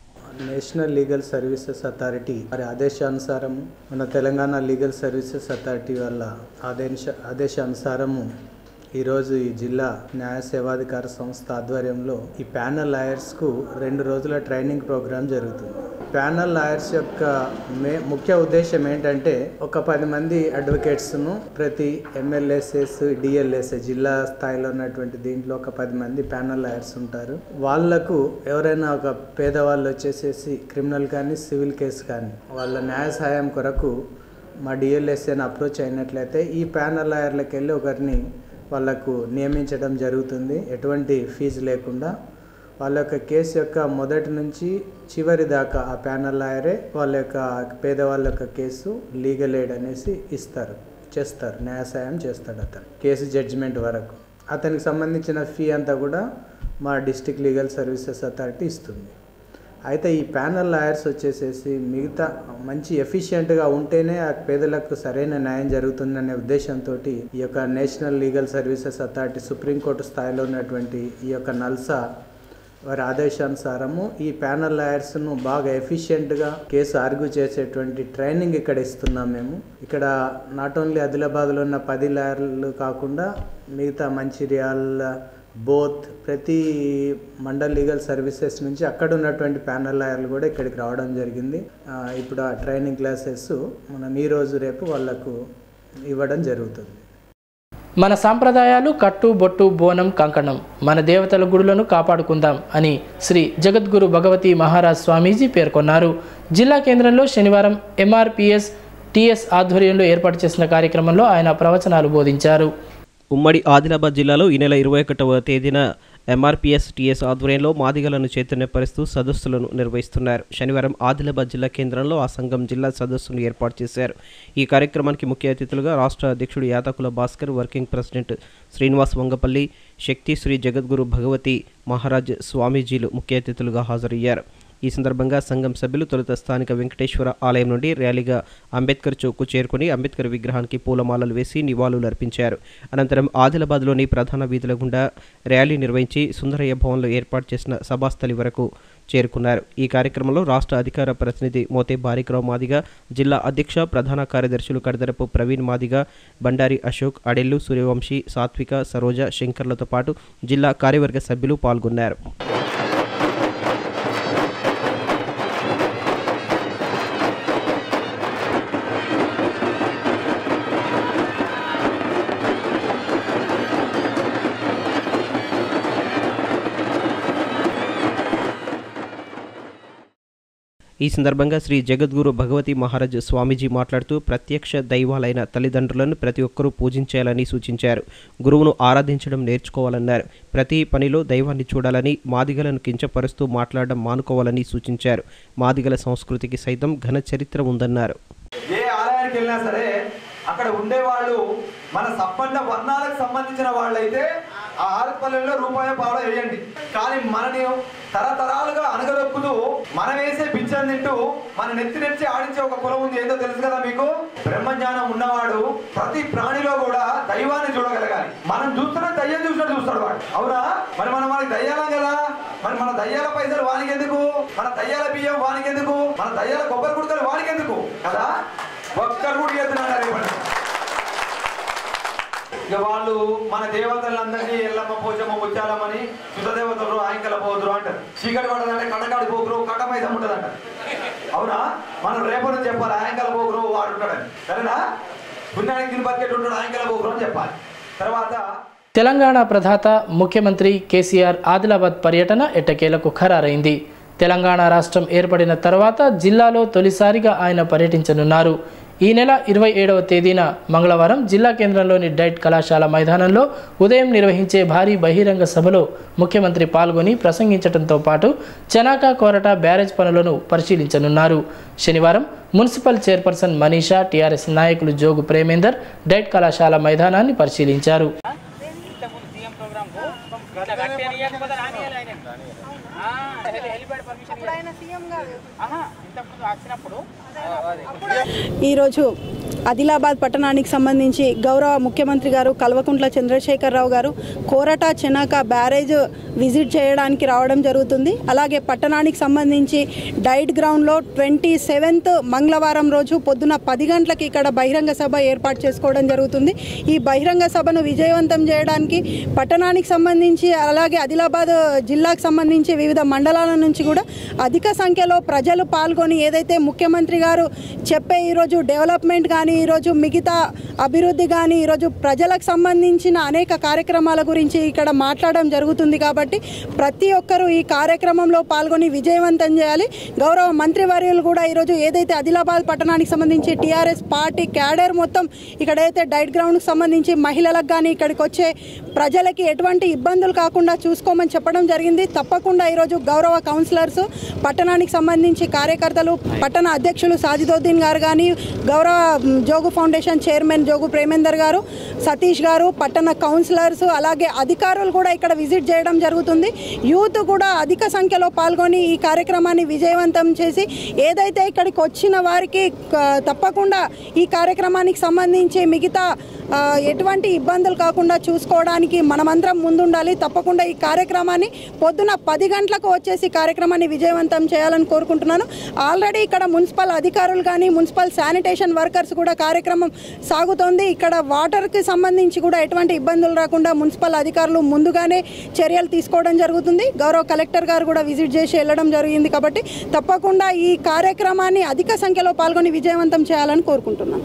నేషనల్ లీగల్ సర్వీసెస్ అథారిటీ వారి ఆదేశానుసారం మన తెలంగాణ లీగల్ సర్వీసెస్ అథారిటీ వాళ్ళ ఆదేశ ఆదేశానుసారము ఈరోజు ఈ జిల్లా న్యాయ సేవాధికార సంస్థ ఆధ్వర్యంలో ఈ ప్యానల్ లాయర్స్కు రెండు రోజుల ట్రైనింగ్ ప్రోగ్రాం జరుగుతుంది ప్యానల్ లాయర్స్ యొక్క మే ముఖ్య ఉద్దేశం ఏంటంటే ఒక పది మంది అడ్వకేట్స్ను ప్రతి ఎమ్మెల్యేసెస్ డిఎల్ఎస్ జిల్లా స్థాయిలో ఉన్నటువంటి దీంట్లో ఒక పది మంది ప్యానల్ లాయర్స్ ఉంటారు వాళ్లకు ఎవరైనా ఒక పేదవాళ్ళు వచ్చేసేసి క్రిమినల్ కానీ సివిల్ కేసు కానీ వాళ్ళ న్యాయ సహాయం కొరకు మా డిఎల్ఎస్ఏని అప్రోచ్ అయినట్లయితే ఈ ప్యానల్ లాయర్లకు వెళ్ళి ఒకరిని వాళ్ళకు నియమించడం జరుగుతుంది ఎటువంటి ఫీజు లేకుండా వాళ్ళ యొక్క కేసు యొక్క మొదటి నుంచి చివరి దాకా ఆ ప్యానల్ లాయరే వాళ్ళ యొక్క పేదవాళ్ళ యొక్క కేసు లీగల్ ఎయిడ్ అనేసి ఇస్తారు చేస్తారు న్యాయ సాయం చేస్తాడు అతను కేసు జడ్జిమెంట్ వరకు అతనికి సంబంధించిన ఫీ అంతా కూడా మా డిస్టిక్ లీగల్ సర్వీసెస్ అథారిటీ ఇస్తుంది అయితే ఈ ప్యానల్ లాయర్స్ వచ్చేసేసి మిగతా మంచి ఎఫిషియెంట్గా ఉంటేనే ఆ పేదలకు సరైన న్యాయం జరుగుతుందనే ఉద్దేశంతో ఈ యొక్క national legal services authority supreme court స్థాయిలో ఉన్నటువంటి ఈ యొక్క నల్సా వారి ఆదేశానుసారము ఈ ప్యానల్ లాయర్స్ను బాగా ఎఫిషియెంట్గా కేసు ఆర్గ్యూ చేసేటువంటి ట్రైనింగ్ ఇక్కడ ఇస్తున్నాం మేము ఇక్కడ నాట్ ఓన్లీ ఆదిలాబాద్లో ఉన్న పది లాయర్లు కాకుండా మిగతా మంచిర్యాల బోత్ ప్రతి మండల్ లీగల్ సర్వీసెస్ నుంచి అక్కడ ఉన్నటువంటి ప్యానల్ లాయర్లు కూడా ఇక్కడికి రావడం జరిగింది ఆ, ఇప్పుడు ఆ ట్రైనింగ్ క్లాసెస్ మనం ఈ రోజు రేపు వాళ్ళకు ఇవ్వడం జరుగుతుంది మన సాంప్రదాయాలు కట్టు బొట్టు బోనం కంకణం మన దేవతల గుడులను కాపాడుకుందాం అని శ్రీ జగద్గురు భగవతి మహారాజ్ స్వామీజీ పేర్కొన్నారు జిల్లా కేంద్రంలో శనివారం ఎంఆర్పిఎస్ టిఎస్ ఆధ్వర్యంలో ఏర్పాటు చేసిన కార్యక్రమంలో ఆయన ప్రవచనాలు బోధించారు ఉమ్మడి ఆదిలాబాద్ జిల్లాలో ఈ నెల ఇరవై ఒకటవ తేదీన ఎంఆర్పిఎస్ టీఎస్ ఆధ్వర్యంలో మాదిగలను చైతన్యపరుస్తూ సదస్సులను నిర్వహిస్తున్నారు శనివారం ఆదిలాబాద్ జిల్లా కేంద్రంలో ఆ సంఘం జిల్లా సదస్సును ఏర్పాటు చేశారు ఈ కార్యక్రమానికి ముఖ్య అతిథులుగా రాష్ట్ర అధ్యక్షుడు యాతకుల భాస్కర్ వర్కింగ్ ప్రెసిడెంట్ శ్రీనివాస్ వంగపల్లి శక్తి శ్రీ జగద్గురు భగవతి మహారాజ్ స్వామీజీలు ముఖ్య అతిథులుగా హాజరయ్యారు ఈ సందర్భంగా సంఘం సభ్యులు తొలుత స్థానిక వెంకటేశ్వర ఆలయం నుండి ర్యాలీగా అంబేద్కర్ చౌక్కు చేరుకుని అంబేద్కర్ విగ్రహానికి పూలమాలలు వేసి నివాళులు అర్పించారు అనంతరం ఆదిలాబాద్లోని ప్రధాన వీధుల గుండా ర్యాలీ నిర్వహించి సుందరయ్య భవన్లో ఏర్పాటు చేసిన సభాస్థలి వరకు చేరుకున్నారు ఈ కార్యక్రమంలో రాష్ట్ర అధికార ప్రతినిధి మోతే బారికరావు మాదిగ జిల్లా అధ్యక్ష ప్రధాన కార్యదర్శులు కడదరపు ప్రవీణ్ మాదిగ బండారి అశోక్ అడెల్లు సూర్యవంశీ సాత్విక సరోజ శంకర్లతో పాటు జిల్లా కార్యవర్గ సభ్యులు పాల్గొన్నారు ఈ సందర్భంగా శ్రీ జగద్గురు భగవతి మహారాజ్ స్వామీజీ మాట్లాడుతూ ప్రత్యక్ష దైవాలైన తల్లిదండ్రులను ప్రతి ఒక్కరూ పూజించాలని సూచించారు గురువును ఆరాధించడం నేర్చుకోవాలన్నారు ప్రతి పనిలో దైవాన్ని చూడాలని మాదిగలను కించపరుస్తూ మాట్లాడడం మానుకోవాలని సూచించారు మాదిగల సంస్కృతికి సైతం ఘన చరిత్ర ఉందన్నారు ఏ ఆలయానికి వెళ్ళినా సరే అక్కడ ఉండేవాళ్ళు మన సంపన్న వర్ణాలకు సంబంధించిన వాళ్ళైతే ఆ ఆరు పల్లెల్లో రూపాయి పావడ వేయండి కానీ మనని తరతరాలుగా అనగదొక్కుతూ మనం వేసే పింఛన్ తింటూ మన నెత్తి నెత్తి ఆడించే ఒక కులం ఉంది ఏందో తెలుసు కదా మీకు బ్రహ్మజ్ఞానం ఉన్నవాడు ప్రతి ప్రాణిలో కూడా దైవాన్ని చూడగలగాలి మనం చూస్తున్న దయ్యం చూసినట్టు చూస్తాడు వాడు అవునా మరి మనం మనకి దయ్యాలం కదా మరి మన దయ్యాల పైసలు వానికి ఎందుకు మన దయ్యాల బియ్యం వానికి ఎందుకు మన దయ్యాల కొబ్బరి కుడకలు వానికి ఎందుకు కదా ఒక్కరు కూడా చేస్తున్నారు ఇవ్వండి ఇక వాళ్ళు మన దేవతలందరినీ ఎల్లమ్మ పోచమ్మ ముత్యాలమ్మని శుద్ధ దేవతలు ఆయంకల పోదురు అంటారు చీకటి పడదంటే కడకాడి పోకురు కట్ట పైసం ఉంటుందంట అవునా మనం రేపటి నుంచి చెప్పాలి ఆయంకల పోకురు వాడు ఉంటాడని సరేనా పుణ్యానికి తిని బతికేటు ఉంటాడు ఆయంకల పోకురు అని చెప్పాలి తర్వాత తెలంగాణ ప్రధాత ముఖ్యమంత్రి కేసీఆర్ ఆదిలాబాద్ పర్యటన ఎట్టకేలకు ఖరారైంది తెలంగాణ రాష్ట్రం ఏర్పడిన తర్వాత జిల్లాలో తొలిసారిగా ఆయన పర్యటించనున్నారు ఈ నెల ఇరవై ఏడవ తేదీన మంగళవారం జిల్లా కేంద్రంలోని డైట్ కళాశాల మైదానంలో ఉదయం నిర్వహించే భారీ బహిరంగ సభలో ముఖ్యమంత్రి పాల్గొని ప్రసంగించడంతో పాటు చనాకా కోరట బ్యారేజ్ పనులను పరిశీలించనున్నారు శనివారం మున్సిపల్ చైర్పర్సన్ మనీషా టీఆర్ఎస్ నాయకులు జోగు ప్రేమేందర్ డైట్ కళాశాల మైదానాన్ని పరిశీలించారు ఈరోజు ఆదిలాబాద్ పట్టణానికి సంబంధించి గౌరవ ముఖ్యమంత్రి గారు కల్వకుంట్ల చంద్రశేఖరరావు గారు కోరట చెనాక బ్యారేజ్ విజిట్ చేయడానికి రావడం జరుగుతుంది అలాగే పట్టణానికి సంబంధించి డైట్ గ్రౌండ్లో ట్వంటీ సెవెంత్ మంగళవారం రోజు పొద్దున పది గంటలకు ఇక్కడ బహిరంగ సభ ఏర్పాటు చేసుకోవడం జరుగుతుంది ఈ బహిరంగ సభను విజయవంతం చేయడానికి పట్టణానికి సంబంధించి అలాగే ఆదిలాబాద్ జిల్లాకు సంబంధించి వివిధ మండలాల నుంచి కూడా అధిక సంఖ్యలో ప్రజలు పాల్గొని ఏదైతే ముఖ్యమంత్రి గారు చెప్పే ఈరోజు డెవలప్మెంట్ కానీ ఈరోజు మిగతా అభివృద్ధి కానీ ఈరోజు ప్రజలకు సంబంధించిన అనేక కార్యక్రమాల గురించి ఇక్కడ మాట్లాడడం జరుగుతుంది కాబట్టి ప్రతి ఒక్కరూ ఈ కార్యక్రమంలో పాల్గొని విజయవంతం చేయాలి గౌరవ మంత్రివర్యులు కూడా ఈరోజు ఏదైతే ఆదిలాబాద్ పట్టణానికి సంబంధించి టీఆర్ఎస్ పార్టీ క్యాడర్ మొత్తం ఇక్కడ అయితే డైట్ గ్రౌండ్కి సంబంధించి మహిళలకు కానీ ఇక్కడికి వచ్చే ప్రజలకి ఎటువంటి ఇబ్బందులు కాకుండా చూసుకోమని చెప్పడం జరిగింది తప్పకుండా ఈరోజు గౌరవ కౌన్సిలర్స్ పట్టణానికి సంబంధించి కార్యకర్తలు పట్టణ అధ్యక్షులు సాజిదోద్దీన్ గారు కానీ గౌరవ మ్, జోగు ఫౌండేషన్ చైర్మన్ జోగు ప్రేమేందర్ గారు సతీష్ గారు పట్టణ కౌన్సిలర్స్ అలాగే అధికారులు కూడా ఇక్కడ విజిట్ చేయడం జరుగుతుంది యూత్ కూడా అధిక సంఖ్యలో పాల్గొని ఈ కార్యక్రమాన్ని విజయవంతం చేసి ఏదైతే ఇక్కడికి వచ్చిన వారికి క- తప్పకుండా ఈ కార్యక్రమానికి సంబంధించి మిగతా ఆ, ఎటువంటి ఇబ్బందులు కాకుండా చూసుకోవడానికి మనమందరం ముందుండాలి తప్పకుండా ఈ కార్యక్రమాన్ని పొద్దున పది గంటలకు వచ్చేసి ఈ కార్యక్రమాన్ని విజయవంతం చేయాలని కోరుకుంటున్నాను ఆల్రెడీ ఇక్కడ మున్సిపల్ అధికారులు కానీ మున్సిపల్ శానిటేషన్ వర్కర్స్ కూడా కార్యక్రమం సాగుతోంది ఇక్కడ వాటర్కి సంబంధించి కూడా ఎటువంటి ఇబ్బందులు రాకుండా మున్సిపల్ అధికారులు ముందుగానే చర్యలు తీసుకోవడం జరుగుతుంది గౌరవ కలెక్టర్ గారు కూడా విజిట్ చేసి వెళ్ళడం జరిగింది కాబట్టి తప్పకుండా ఈ కార్యక్రమాన్ని అధిక సంఖ్యలో పాల్గొని విజయవంతం చేయాలని కోరుకుంటున్నాను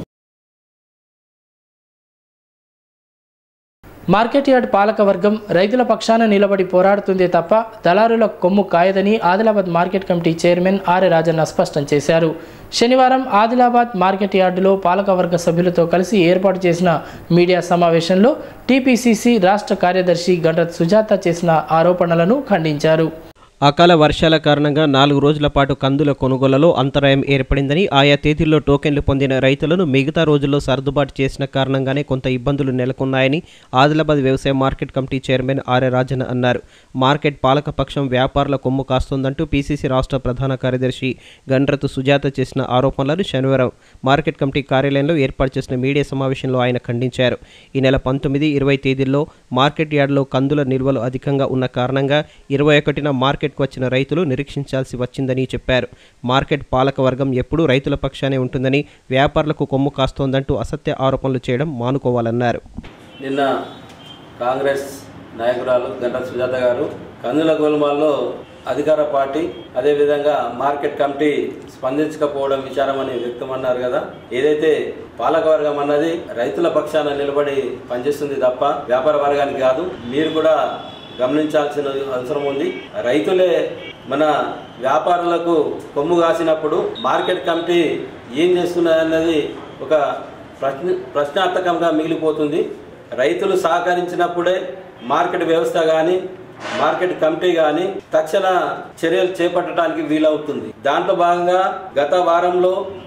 మార్కెట్ యార్డ్ పాలక వర్గం రైతుల పక్షాన నిలబడి పోరాడుతుందే తప్ప దళారుల కొమ్ము కాయదని Adilabad market committee chairman RA Rajanna స్పష్టం చేశారు శనివారం ఆదిలాబాద్ మార్కెట్ యార్డులో పాలకవర్గ సభ్యులతో కలిసి ఏర్పాటు చేసిన మీడియా సమావేశంలో టీపీసీసీ రాష్ట్ర కార్యదర్శి గండ్రత్ సుజాత చేసిన ఆరోపణలను ఖండించారు అకాల వర్షాల కారణంగా నాలుగు రోజుల పాటు కందుల కొనుగోలులో అంతరాయం ఏర్పడిందని ఆయా తేదీల్లో టోకెన్లు పొందిన రైతులను మిగతా రోజుల్లో సర్దుబాటు చేసిన కారణంగానే కొంత ఇబ్బందులు నెలకొన్నాయని ఆదిలాబాద్ వ్యవసాయ market committee chairman Arya Rajan అన్నారు మార్కెట్ పాలకపక్షం వ్యాపారుల కొమ్ము కాస్తోందంటూ పీసీసీ రాష్ట్ర ప్రధాన కార్యదర్శి గండ్రతు సుజాత చేసిన ఆరోపణలను శనివారం మార్కెట్ కమిటీ కార్యాలయంలో ఏర్పాటు చేసిన మీడియా సమావేశంలో ఆయన ఖండించారు ఈ నెల పంతొమ్మిది ఇరవై తేదీల్లో మార్కెట్ యార్డులో కందుల నిల్వలు అధికంగా ఉన్న కారణంగా ఇరవై ఒకటిన మార్కెట్కు వచ్చిన రైతులు నిరీక్షించాల్సి వచ్చిందని చెప్పారు మార్కెట్ పాలక వర్గం ఎప్పుడూ రైతుల పక్షానే ఉంటుందని వ్యాపారులకు కొమ్ము కాస్తోందంటూ అసత్య ఆరోపణలు చేయడం మానుకోవాలన్నారు నిన్న కాంగ్రెస్ నాయకురాలు గంటా సుజాత గారు కందుల గోల్మాల్లో అధికార పార్టీ అదేవిధంగా మార్కెట్ కమిటీ స్పందించకపోవడం విచారం అని వ్యక్తమన్నారు కదా ఏదైతే పాలకవర్గం అన్నది రైతుల పక్షాన నిలబడి పనిచేస్తుంది తప్ప వ్యాపార వర్గానికి కాదు మీరు కూడా గమనించాల్సిన అవసరం ఉంది రైతులే మన వ్యాపారులకు కొమ్ము కాసినప్పుడు మార్కెట్ కమిటీ ఏం చేస్తున్నదన్నది ఒక ప్రశ్న ప్రశ్నార్థకంగా మిగిలిపోతుంది రైతులు సహకరించినప్పుడే మార్కెట్ వ్యవస్థ కానీ మార్కెట్ కమిటీ కానీ తక్షణ చర్యలు చేపట్టడానికి వీలవుతుంది దాంట్లో భాగంగా గత వారంలో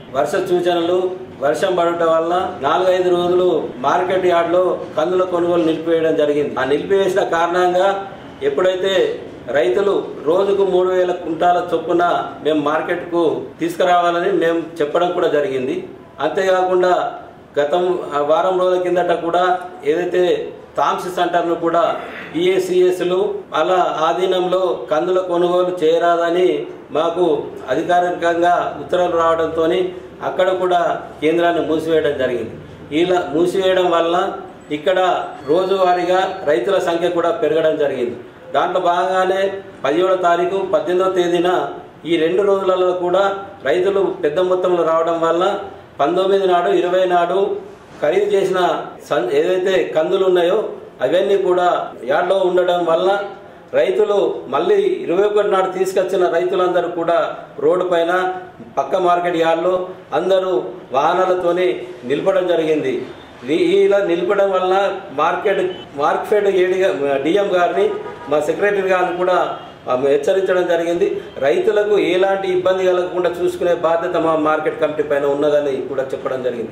వర్ష సూచనలు వర్షం పడటం వల్ల నాలుగైదు రోజులు మార్కెట్ యార్డ్లో కందుల కొనుగోలు నిలిపివేయడం జరిగింది ఆ నిలిపివేసిన కారణంగా ఎప్పుడైతే రైతులు రోజుకు మూడు వేల కుంటాల చొప్పున మేము మార్కెట్కు తీసుకురావాలని మేము చెప్పడం కూడా జరిగింది అంతేకాకుండా గతం ఆ వారం రోజుల కిందట కూడా ఏదైతే థామ్స్ సెంటర్ను కూడా ఈఏసిఎస్లు అలా ఆధీనంలో కందుల కొనుగోలు చేయరాదని మాకు అధికారికంగా ఉత్తర్వులు రావడంతో అక్కడ కూడా కేంద్రాన్ని మూసివేయడం జరిగింది ఇలా మూసివేయడం వల్ల ఇక్కడ రోజువారీగా రైతుల సంఖ్య కూడా పెరగడం జరిగింది దాంట్లో భాగంగానే పదిహేడో తారీఖు పద్దెనిమిదవ తేదీన ఈ రెండు రోజులలో కూడా రైతులు పెద్ద మొత్తంలో రావడం వల్ల పంతొమ్మిది నాడు ఇరవై నాడు ఖరీదు చేసిన సన్ ఏదైతే కందులు ఉన్నాయో అవన్నీ కూడా యార్డ్లో ఉండడం వల్ల రైతులు మళ్ళీ ఇరవై ఒకటి నాడు తీసుకొచ్చిన రైతులందరూ కూడా రోడ్డు పైన పక్క మార్కెట్ యార్డ్లో అందరూ వాహనాలతోని నిలపడం జరిగింది ఈ- ఇలా నిలపడం వల్ల మార్కెట్ మార్కెట్ ఏడి డిఎం గారిని మా సెక్రటరీ గారిని కూడా ఆ, హెచ్చరించడం జరిగింది రైతులకు ఎలాంటి ఇబ్బంది కలగకుండా చూసుకునే బాధ్యత మా మార్కెట్ కమిటీ పైన ఉన్నదని కూడా చెప్పడం జరిగింది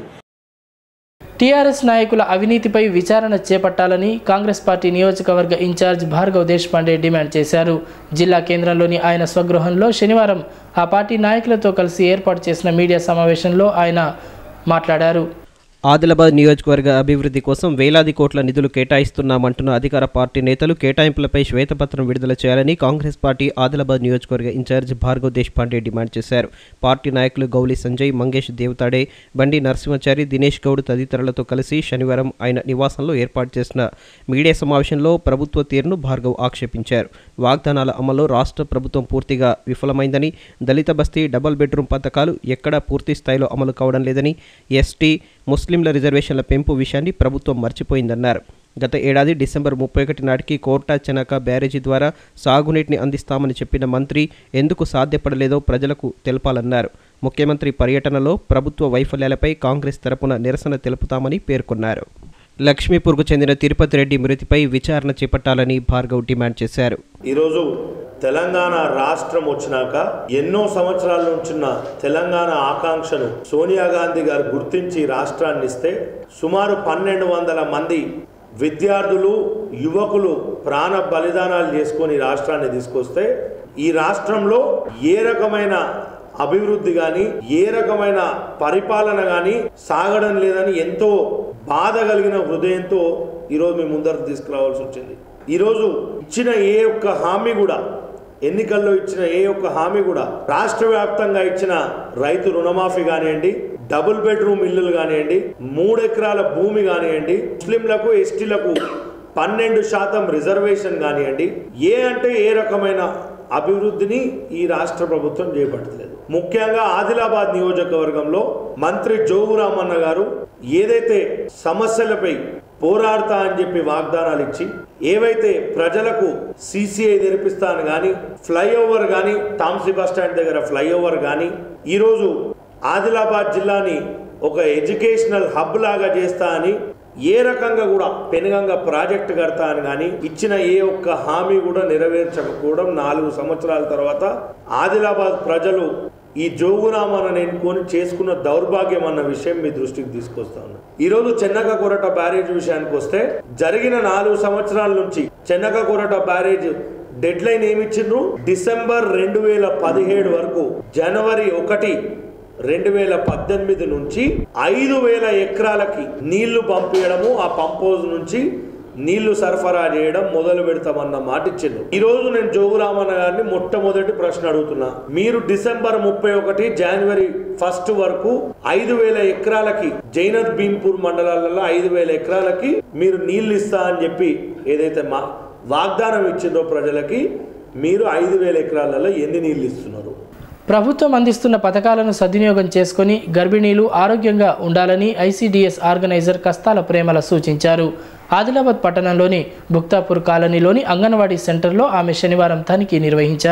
టీఆర్ఎస్ నాయకుల అవినీతిపై విచారణ చేపట్టాలని కాంగ్రెస్ పార్టీ నియోజకవర్గ ఇన్ఛార్జ్ భార్గవ్ దేశపాండే డిమాండ్ చేశారు జిల్లా కేంద్రంలోని ఆయన స్వగృహంలో శనివారం ఆ పార్టీ నాయకులతో కలిసి ఏర్పాటు చేసిన మీడియా సమావేశంలో ఆయన మాట్లాడారు ఆదిలాబాద్ నియోజకవర్గ అభివృద్ధి కోసం వేలాది కోట్ల నిధులు కేటాయిస్తున్నామంటున్న అధికార పార్టీ నేతలు కేటాయింపులపై శ్వేతపత్రం విడుదల చేయాలని కాంగ్రెస్ పార్టీ ఆదిలాబాద్ నియోజకవర్గ ఇన్ఛార్జ్ భార్గవ్ దేశపాండే డిమాండ్ చేశారు పార్టీ నాయకులు గౌలి సంజయ్ మంగేష్ దేవతాడే బండి నరసింహచారి దినేష్ గౌడ్ తదితరులతో కలిసి శనివారం ఆయన నివాసంలో ఏర్పాటు చేసిన మీడియా సమావేశంలో ప్రభుత్వ తీరును భార్గవ్ ఆక్షేపించారు వాగ్దానాల అమల్లో రాష్ట్ర ప్రభుత్వం పూర్తిగా విఫలమైందని దళిత బస్తీ డబుల్ బెడ్రూమ్ పథకాలు ఎక్కడా పూర్తి స్థాయిలో అమలు కావడం లేదని ఎస్టీ ముస్లింల రిజర్వేషన్ల పెంపు విషయాన్ని ప్రభుత్వం మర్చిపోయిందన్నారు గత ఏడాది డిసెంబర్ ముప్పై ఒకటి నాటికి కోర్టా చెనక బ్యారేజీ ద్వారా సాగునీటిని అందిస్తామని చెప్పిన మంత్రి ఎందుకు సాధ్యపడలేదో ప్రజలకు తెలపాలన్నారు ముఖ్యమంత్రి పర్యటనలో ప్రభుత్వ వైఫల్యాలపై కాంగ్రెస్ తరపున నిరసన తెలుపుతామని పేర్కొన్నారు లక్ష్మీపూర్కు చెందిన తిరుపతి రెడ్డి మృతిపై విచారణ చేపట్టాలని భార్గవ్ డిమాండ్ చేశారు ఈరోజు తెలంగాణ రాష్ట్రం వచ్చినాక ఎన్నో సంవత్సరాల నుంచున్న తెలంగాణ ఆకాంక్షను సోనియా గాంధీ గారు గుర్తించి రాష్ట్రాన్ని ఇస్తే సుమారు పన్నెండు వందల మంది విద్యార్థులు యువకులు ప్రాణ బలిదానాలు చేసుకొని రాష్ట్రాన్ని తీసుకొస్తే ఈ రాష్ట్రంలో ఏ రకమైన అభివృద్ధి కానీ ఏ రకమైన పరిపాలన కానీ సాగడం లేదని ఎంతో బాధ కలిగిన హృదయంతో ఈరోజు మేము ముందరకు తీసుకురావాల్సి వచ్చింది ఈరోజు ఇచ్చిన ఏ ఒక్క హామీ కూడా ఎన్నికల్లో ఇచ్చిన ఏ ఒక్క హామీ కూడా రాష్ట్ర వ్యాప్తంగా ఇచ్చిన రైతు రుణమాఫీ కానివ్వండి డబుల్ బెడ్రూమ్ ఇల్లులు కానివ్వండి మూడు ఎకరాల భూమి కానివ్వండి ముస్లింలకు ఎస్టీలకు పన్నెండు శాతం రిజర్వేషన్ కానివ్వండి ఏ అంటే ఏ రకమైన అభివృద్ధిని ఈ రాష్ట్ర ప్రభుత్వం చేపట్టలేదు ముఖ్యంగా ఆదిలాబాద్ నియోజకవర్గంలో మంత్రి జోగు రామన్న గారు ఏదైతే సమస్యలపై పోరాడతా అని చెప్పి వాగ్దానాలు ఇచ్చి ఏవైతే ప్రజలకు సిసిఐ తెరిపిస్తాను కానీ ఫ్లైఓవర్ కానీ తాంసీ బస్ స్టాండ్ దగ్గర ఫ్లైఓవర్ కానీ ఈరోజు ఆదిలాబాద్ జిల్లాని ఒక ఎడ్యుకేషనల్ హబ్ లాగా చేస్తా అని ఏ రకంగా కూడా పెనుగంగా ప్రాజెక్ట్ కడతా అని కానీ ఇచ్చిన ఏ ఒక్క హామీ కూడా నెరవేర్చకపోవడం నాలుగు సంవత్సరాల తర్వాత ఆదిలాబాద్ ప్రజలు ఈ జోగునామాను ఎన్నుకొని చేసుకున్న దౌర్భాగ్యం అన్న విషయం మీ దృష్టికి తీసుకొస్తాను ఈరోజు చెన్నక కొరట బ్యారేజ్ విషయానికి వస్తే జరిగిన నాలుగు సంవత్సరాల నుంచి Chanaka Korata barrage deadline ఏమిచ్చిండ్రు డిసెంబర్ రెండు వేల పదిహేడు వరకు జనవరి ఒకటి రెండు వేల పద్దెనిమిది నుంచి ఐదు వేల ఎకరాలకి నీళ్లు పంపించడము ఆ పంప్ హౌస్ నుంచి నీళ్లు సరఫరా చేయడం మొదలు పెడతామన్న మాట ఇచ్చిండు ఈ రోజు నేను జోగురామన్న గారిని మొట్టమొదటి ప్రశ్న అడుగుతున్నా మీరు డిసెంబర్ ముప్పై ఒకటి జనవరి ఫస్ట్ వరకు ఐదు వేల ఎకరాలకి జైనత్ భీంపూర్ మండలాలలో ఐదు వేల ఎకరాలకి మీరు నీళ్లు ఇస్తా అని చెప్పి ఏదైతే మా వాగ్దానం ఇచ్చిందో ప్రజలకి మీరు ఐదు వేల ఎకరాలలో ఎన్ని నీళ్లు ఇస్తున్నారు ప్రభుత్వం అందిస్తున్న పథకాలను సద్వినియోగం చేసుకొని గర్భిణీలు ఆరోగ్యంగా ఉండాలని ఐసీడీఎస్ ఆర్గనైజర్ కస్తాల ప్రేమల సూచించారు ఆదిలాబాద్ పట్టణంలోని బుక్తాపూర్ కాలనీలోని అంగన్వాడీ సెంటర్లో ఆమె శనివారం తనిఖీ నిర్వహించారు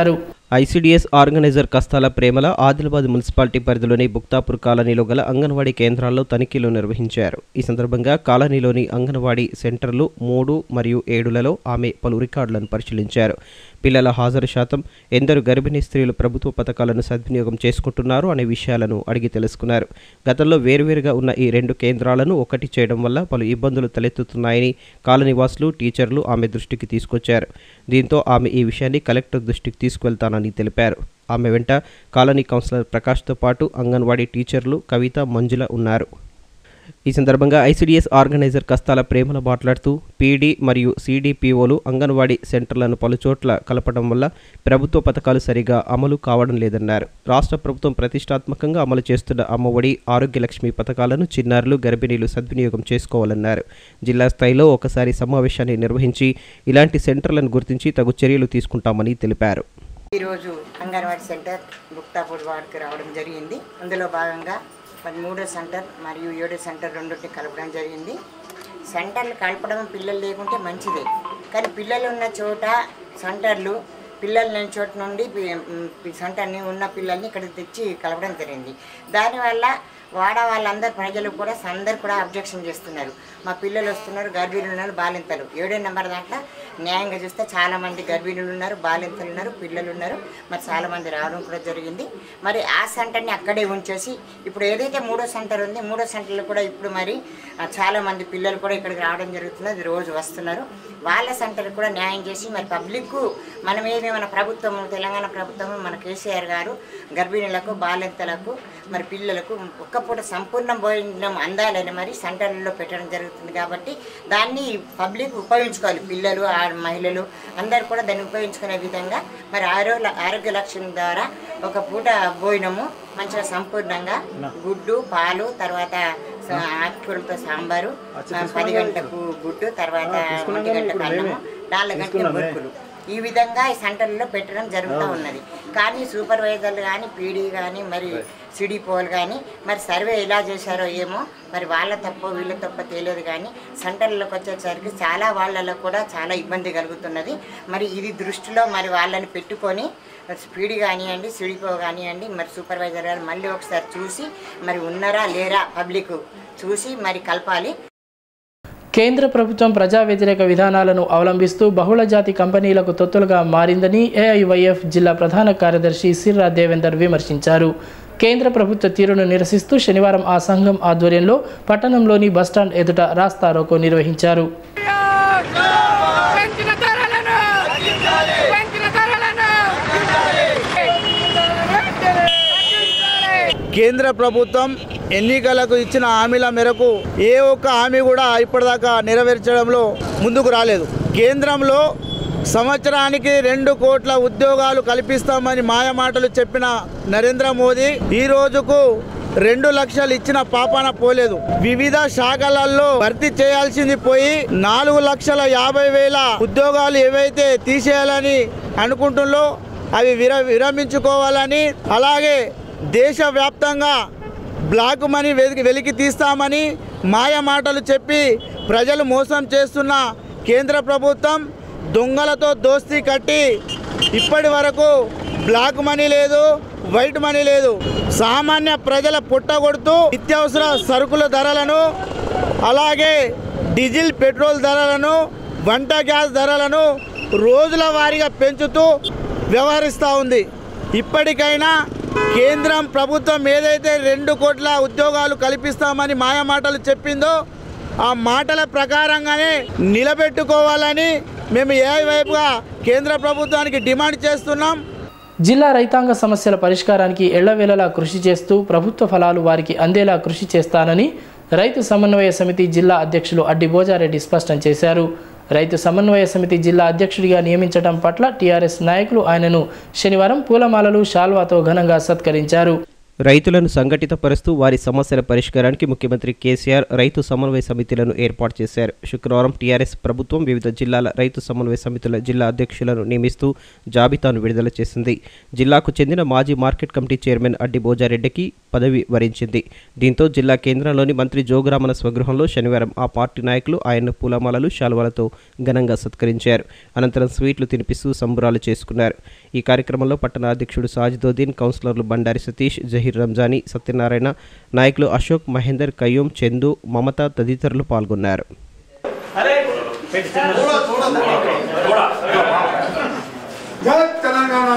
ఐసీడీఎస్ ఆర్గనైజర్ కస్తాల ప్రేమల ఆదిలాబాద్ మున్సిపాలిటీ పరిధిలోని బుక్తాపూర్ కాలనీలో గల అంగన్వాడీ కేంద్రాల్లో తనిఖీలు నిర్వహించారు ఈ సందర్భంగా కాలనీలోని అంగన్వాడీ సెంటర్లు మూడు మరియు ఏడులలో ఆమె పలు రికార్డులను పరిశీలించారు పిల్లల హాజరు శాతం ఎందరు గర్భిణీ స్త్రీలు ప్రభుత్వ పథకాలను సద్వినియోగం చేసుకుంటున్నారు అనే విషయాలను అడిగి తెలుసుకున్నారు గతంలో వేరువేరుగా ఉన్న ఈ రెండు కేంద్రాలను ఒకటి చేయడం వల్ల పలు ఇబ్బందులు తలెత్తుతున్నాయని కాలనీవాసులు టీచర్లు ఆమె దృష్టికి తీసుకొచ్చారు దీంతో ఆమె ఈ విషయాన్ని కలెక్టర్ దృష్టికి తీసుకువెళ్తానని తెలిపారు ఆమె వెంట కాలనీ కౌన్సిలర్ ప్రకాష్తో పాటు అంగన్వాడీ టీచర్లు కవిత మంజుల ఉన్నారు ఈ సందర్భంగా ఐసీడీఎస్ ఆర్గనైజర్ కస్తాల ప్రేమల మాట్లాడుతూ పీడీ మరియు సీడీపీఓలు అంగన్వాడీ సెంటర్లను పలుచోట్ల కలపడం వల్ల ప్రభుత్వ పథకాలు సరిగా అమలు కావడం లేదన్నారు రాష్ట్ర ప్రభుత్వం ప్రతిష్టాత్మకంగా అమలు చేస్తున్న అమ్మఒడి ఆరోగ్య లక్ష్మి పథకాలను చిన్నారులు గర్భిణీలు సద్వినియోగం చేసుకోవాలన్నారు జిల్లా స్థాయిలో ఒకసారి సమావేశాన్ని నిర్వహించి ఇలాంటి సెంటర్లను గుర్తించి తగు చర్యలు తీసుకుంటామని తెలిపారు ఈరోజు అంగన్వాడీ సెంటర్ బుక్తాపూర్ వార్డుకి రావడం జరిగింది అందులో భాగంగా మరి మూడో సెంటర్ మరియు ఏడో సెంటర్ రెండింటిని కలపడం జరిగింది సెంటర్లు కలపడం పిల్లలు లేకుంటే మంచిదే కానీ పిల్లలు ఉన్న చోట సెంటర్లు పిల్లలు లేని చోట నుండి పి- మ్, సెంటర్ని ఉన్న పిల్లల్ని ఇక్కడ తెచ్చి కలపడం జరిగింది దానివల్ల వాడ వాళ్ళందరూ ప్రజలు కూడా అందరు కూడా అబ్జెక్షన్ చేస్తున్నారు మా పిల్లలు వస్తున్నారు గర్భిణులు ఉన్నారు బాలింతలు ఏడో నెంబర్ దాంట్లో న్యాయంగా చూస్తే చాలా మంది గర్భిణులు ఉన్నారు బాలింతలు ఉన్నారు పిల్లలు ఉన్నారు మరి చాలా మంది రావడం కూడా జరిగింది మరి ఆ సెంటర్ని అక్కడే ఉంచేసి ఇప్పుడు ఏదైతే మూడో సెంటర్ ఉంది మూడో సెంటర్లో కూడా ఇప్పుడు మరి ఆ, చాలా మంది పిల్లలు కూడా ఇక్కడికి రావడం జరుగుతుంది అది రోజు వస్తున్నారు వాళ్ళ సెంటర్ కూడా న్యాయం చేసి మరి పబ్లిక్ మనం ఏమి మన ప్రభుత్వం తెలంగాణ ప్రభుత్వం మన కేసీఆర్ గారు గర్భిణులకు బాలింతలకు మరి పిల్లలకు ఒక్క పూట సంపూర్ణ భోజనం అందాలని మరి సెంటర్లలో పెట్టడం జరుగుతుంది కాబట్టి దాన్ని పబ్లిక్ ఉపయోగించుకోవాలి పిల్లలు ఆ మహిళలు అందరు కూడా దాన్ని ఉపయోగించుకునే విధంగా మరి ఆరోగ్య ఆరోగ్య లక్ష్యం ద్వారా ఒక పూట భోజనము మంచిగా సంపూర్ణంగా గుడ్డు పాలు తర్వాత స- ఆకుకూరలతో సాంబారు ఆ, పది గంటలకు గుడ్డు తర్వాత ఒంటి గంటకు అన్నము నాలుగు గంటలకు బొరుకులు ఈ విధంగా ఈ సెంటర్లో పెట్టడం జరుగుతూ ఉన్నది కానీ సూపర్వైజర్లు కానీ పీడీ కానీ మరి సిడిపోలు కానీ మరి సర్వే ఎలా చేశారో ఏమో మరి వాళ్ళ తప్పో వీళ్ళ తప్పో తెలియదు కానీ సెంటర్లకు వచ్చేసరికి చాలా వాళ్ళలో కూడా చాలా ఇబ్బంది కలుగుతున్నది మరి ఇది దృష్టిలో మరి వాళ్ళని పెట్టుకొని స్పీడ్ కానివ్వండి సిడిపో కానివ్వండి మరి సూపర్వైజర్ గారు మళ్ళీ ఒకసారి చూసి మరి ఉన్నారా లేరా పబ్లిక్ చూసి మరి కలపాలి కేంద్ర ప్రభుత్వం ప్రజా వ్యతిరేక విధానాలను అవలంబిస్తూ బహుళజాతి కంపెనీలకు తొత్తులుగా మారిందని ఏఐవైఎఫ్ జిల్లా ప్రధాన కార్యదర్శి సిర్రా దేవేందర్ విమర్శించారు కేంద్ర ప్రభుత్వ తీరును నిరసిస్తూ శనివారం ఆ సంఘం ఆధ్వర్యంలో పట్టణంలోని బస్టాండ్ ఎదుట రాస్తా రోకో నిర్వహించారు కేంద్ర ప్రభుత్వం ఎన్నికలకు ఇచ్చిన హామీల మేరకు ఏ ఒక్క హామీ కూడా ఇప్పటిదాకా నెరవేర్చడంలో ముందుకు రాలేదు కేంద్రంలో సంవత్సరానికి రెండు కోట్ల ఉద్యోగాలు కల్పిస్తామని మాయమాటలు చెప్పిన నరేంద్ర మోదీ ఈ రోజుకు రెండు లక్షలు ఇచ్చిన పాపాన పోలేదు వివిధ శాఖలలో భర్తీ చేయాల్సింది పోయి నాలుగు లక్షల యాభై వేల ఉద్యోగాలు ఏవైతే తీసేయాలని అనుకుంటుందో అవి విర విరమించుకోవాలని అలాగే దేశవ్యాప్తంగా బ్లాక్ మనీ వెలికి వెలికి తీస్తామని మాయ మాటలు చెప్పి ప్రజలు మోసం చేస్తున్న కేంద్ర ప్రభుత్వం దొంగలతో దోస్తీ కట్టి ఇప్పటి వరకు బ్లాక్ మనీ లేదు వైట్ మనీ లేదు సామాన్య ప్రజల పుట్టగొడుతూ నిత్యావసర సరుకుల ధరలను అలాగే డీజిల్ పెట్రోల్ ధరలను వంట గ్యాస్ ధరలను రోజుల వారీగా పెంచుతూ వ్యవహరిస్తూ ఉంది ఇప్పటికైనా కేంద్రం ప్రభుత్వం ఏదైతే రెండు కోట్ల ఉద్యోగాలు కల్పిస్తామని మాయమాటలు చెప్పిందో ఆ మాటల ప్రకారంగానే నిలబెట్టుకోవాలని మేము ఏ వైపుగా కేంద్ర ప్రభుత్వానికి డిమాండ్ చేస్తున్నాం జిల్లా రైతాంగ సమస్యల పరిష్కారానికి ఎళ్లవేళలా కృషి చేస్తూ ప్రభుత్వ ఫలాలు వారికి అందేలా కృషి చేస్తానని రైతు సమన్వయ సమితి జిల్లా అధ్యక్షులు అడ్డి భోజారెడ్డి స్పష్టం చేశారు రైతు సమన్వయ సమితి జిల్లా అధ్యక్షుడిగా నియమించడం పట్ల టీఆర్ఎస్ నాయకులు ఆయనను శనివారం పూలమాలలు షాల్వాతో ఘనంగా సత్కరించారు రైతులను సంఘటితపరుస్తూ వారి సమస్యల పరిష్కారానికి ముఖ్యమంత్రి కేసీఆర్ రైతు సమన్వయ సమితిలను ఏర్పాటు చేశారు శుక్రవారం టీఆర్ఎస్ ప్రభుత్వం వివిధ జిల్లాల రైతు సమన్వయ సమితుల జిల్లా అధ్యక్షులను నియమిస్తూ జాబితాను విడుదల చేసింది జిల్లాకు చెందిన మాజీ మార్కెట్ కమిటీ చైర్మన్ అడ్డి భోజారెడ్డికి పదవి వరించింది దీంతో జిల్లా కేంద్రంలోని మంత్రి జోగురామన స్వగృహంలో శనివారం ఆ పార్టీ నాయకులు ఆయన్ను పూలమాలలు శాలువాలతో ఘనంగా సత్కరించారు అనంతరం స్వీట్లు తినిపిస్తూ సంబురాలు చేసుకున్నారు ఈ కార్యక్రమంలో పట్టణ అధ్యక్షుడు సాజిదోద్దీన్ కౌన్సిలర్లు బండారి సతీష్ జహీర్ రంజానీ సత్యనారాయణ నాయకులు అశోక్ మహేందర్ కయ్యూం చందు మమత తదితరులు పాల్గొన్నారు జై తెలంగాణ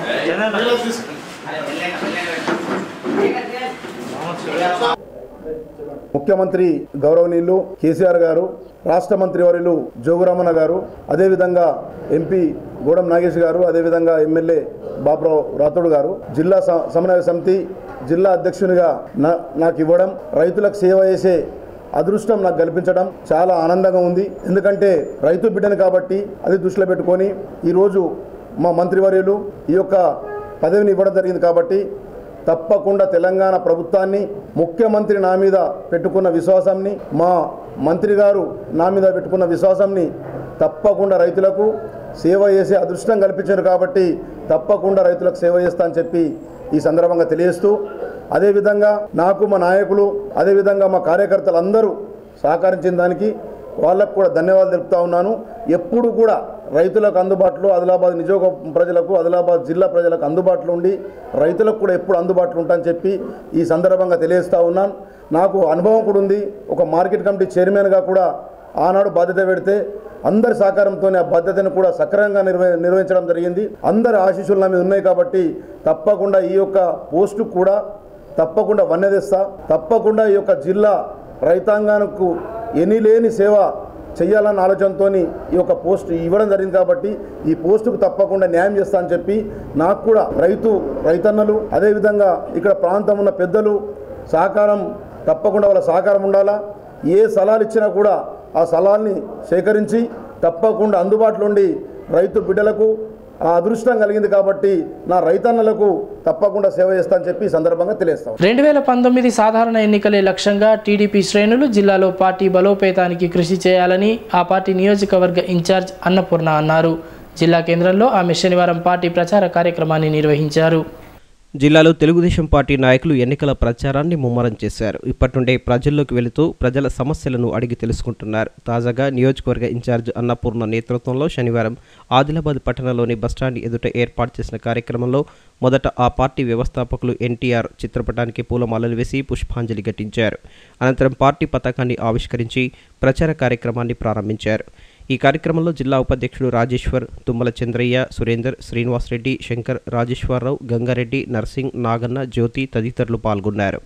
ముఖ్యమంత్రి గౌరవనీయులు కేసీఆర్ గారు రాష్ట్ర మంత్రి వర్యులు జోగురామన్న గారు అదేవిధంగా ఎంపీ గూడెం నాగేష్ గారు అదేవిధంగా ఎమ్మెల్యే బాబురావు రాథోడ్ గారు జిల్లా స- సమన్వయ సమితి జిల్లా అధ్యక్షునిగా నా- నాకు ఇవ్వడం రైతులకు సేవ చేసే అదృష్టం నాకు కల్పించడం చాలా ఆనందంగా ఉంది ఎందుకంటే రైతు బిడ్డను కాబట్టి అది దృష్టిలో పెట్టుకొని ఈరోజు మా మంత్రివర్యులు ఈ యొక్క పదవిని ఇవ్వడం జరిగింది కాబట్టి తప్పకుండా తెలంగాణ ప్రభుత్వాన్ని ముఖ్యమంత్రి నా మీద పెట్టుకున్న విశ్వాసాన్ని మా మంత్రి గారు నా మీద పెట్టుకున్న విశ్వాసాన్ని తప్పకుండా రైతులకు సేవ చేసే అదృష్టం కల్పించారు కాబట్టి తప్పకుండా రైతులకు సేవ చేస్తా అని చెప్పి ఈ సందర్భంగా తెలియజేస్తూ అదేవిధంగా నాకు మా నాయకులు అదేవిధంగా మా కార్యకర్తలు అందరూ సహకరించిన దానికి వాళ్ళకు కూడా ధన్యవాదాలు తెలుపుతా ఉన్నాను ఎప్పుడు కూడా రైతులకు అందుబాటులో ఆదిలాబాద్ నిజోగ ప్రజలకు ఆదిలాబాద్ జిల్లా ప్రజలకు అందుబాటులో ఉండి రైతులకు కూడా ఎప్పుడు అందుబాటులో ఉంటానని చెప్పి ఈ సందర్భంగా తెలియజేస్తా ఉన్నాను నాకు అనుభవం కూడా ఉంది ఒక మార్కెట్ కమిటీ చైర్మన్గా కూడా ఆనాడు బాధ్యత పెడితే అందరి సహకారంతో ఆ బాధ్యతను కూడా సక్రమంగా నిర్వ నిర్వహించడం జరిగింది అందరి ఆశీస్సులు నా మీద ఉన్నాయి కాబట్టి తప్పకుండా ఈ యొక్క పోస్టు కూడా తప్పకుండా వన్నెదిస్తా తప్పకుండా ఈ యొక్క జిల్లా రైతాంగానికి ఎన్ని లేని సేవ చేయాలన్న ఆలోచనతో ఈ యొక్క పోస్ట్ ఇవ్వడం జరిగింది కాబట్టి ఈ పోస్టుకు తప్పకుండా న్యాయం చేస్తా అని చెప్పి నాకు కూడా రైతు రైతన్నలు అదేవిధంగా ఇక్కడ ప్రాంతం ఉన్న పెద్దలు సహకారం తప్పకుండా వాళ్ళ సహకారం ఉండాలా ఏ సలహాలు ఇచ్చినా కూడా ఆ సలహాల్ని సేకరించి తప్పకుండా అందుబాటులో ఉండి రైతు బిడ్డలకు ఆ అదృష్టం కలిగింది కాబట్టి నా రైతన్నలకు తప్పకుండా సేవ చేస్తా అని చెప్పి ఈ సందర్భంగా తెలియస్తాం రెండు వేల పంతొమ్మిది సాధారణ ఎన్నికలే లక్ష్యంగా టీడీపీ శ్రేణులు జిల్లాలో పార్టీ బలోపేతానికి కృషి చేయాలని ఆ పార్టీ నియోజకవర్గ ఇన్ఛార్జ్ అన్నపూర్ణ అన్నారు జిల్లా కేంద్రంలో ఆమె శనివారం పార్టీ ప్రచార కార్యక్రమాన్ని నిర్వహించారు జిల్లాలో తెలుగుదేశం పార్టీ నాయకులు ఎన్నికల ప్రచారాన్ని ముమ్మరం చేశారు ఇప్పటి నుండే ప్రజల్లోకి వెళుతూ ప్రజల సమస్యలను అడిగి తెలుసుకుంటున్నారు తాజాగా నియోజకవర్గ ఇన్ఛార్జ్ అన్నపూర్ణ నేతృత్వంలో శనివారం ఆదిలాబాద్ పట్టణంలోని బస్టాండ్ ఎదుట ఏర్పాటు చేసిన కార్యక్రమంలో మొదట ఆ పార్టీ వ్యవస్థాపకులు ఎన్టీఆర్ చిత్రపటానికి పూలమాలలు వేసి పుష్పాంజలి ఘటించారు అనంతరం పార్టీ పతాకాన్ని ఆవిష్కరించి ప్రచార కార్యక్రమాన్ని ప్రారంభించారు ఈ కార్యక్రమంలో జిల్లా ఉపాధ్యక్షుడు రాజేశ్వర్ తుమ్మల చంద్రయ్య సురేందర్ శ్రీనివాసరెడ్డి శంకర్ రాజేశ్వరరావు గంగారెడ్డి నర్సింగ్ నాగన్న జ్యోతి తదితరులు పాల్గొన్నారు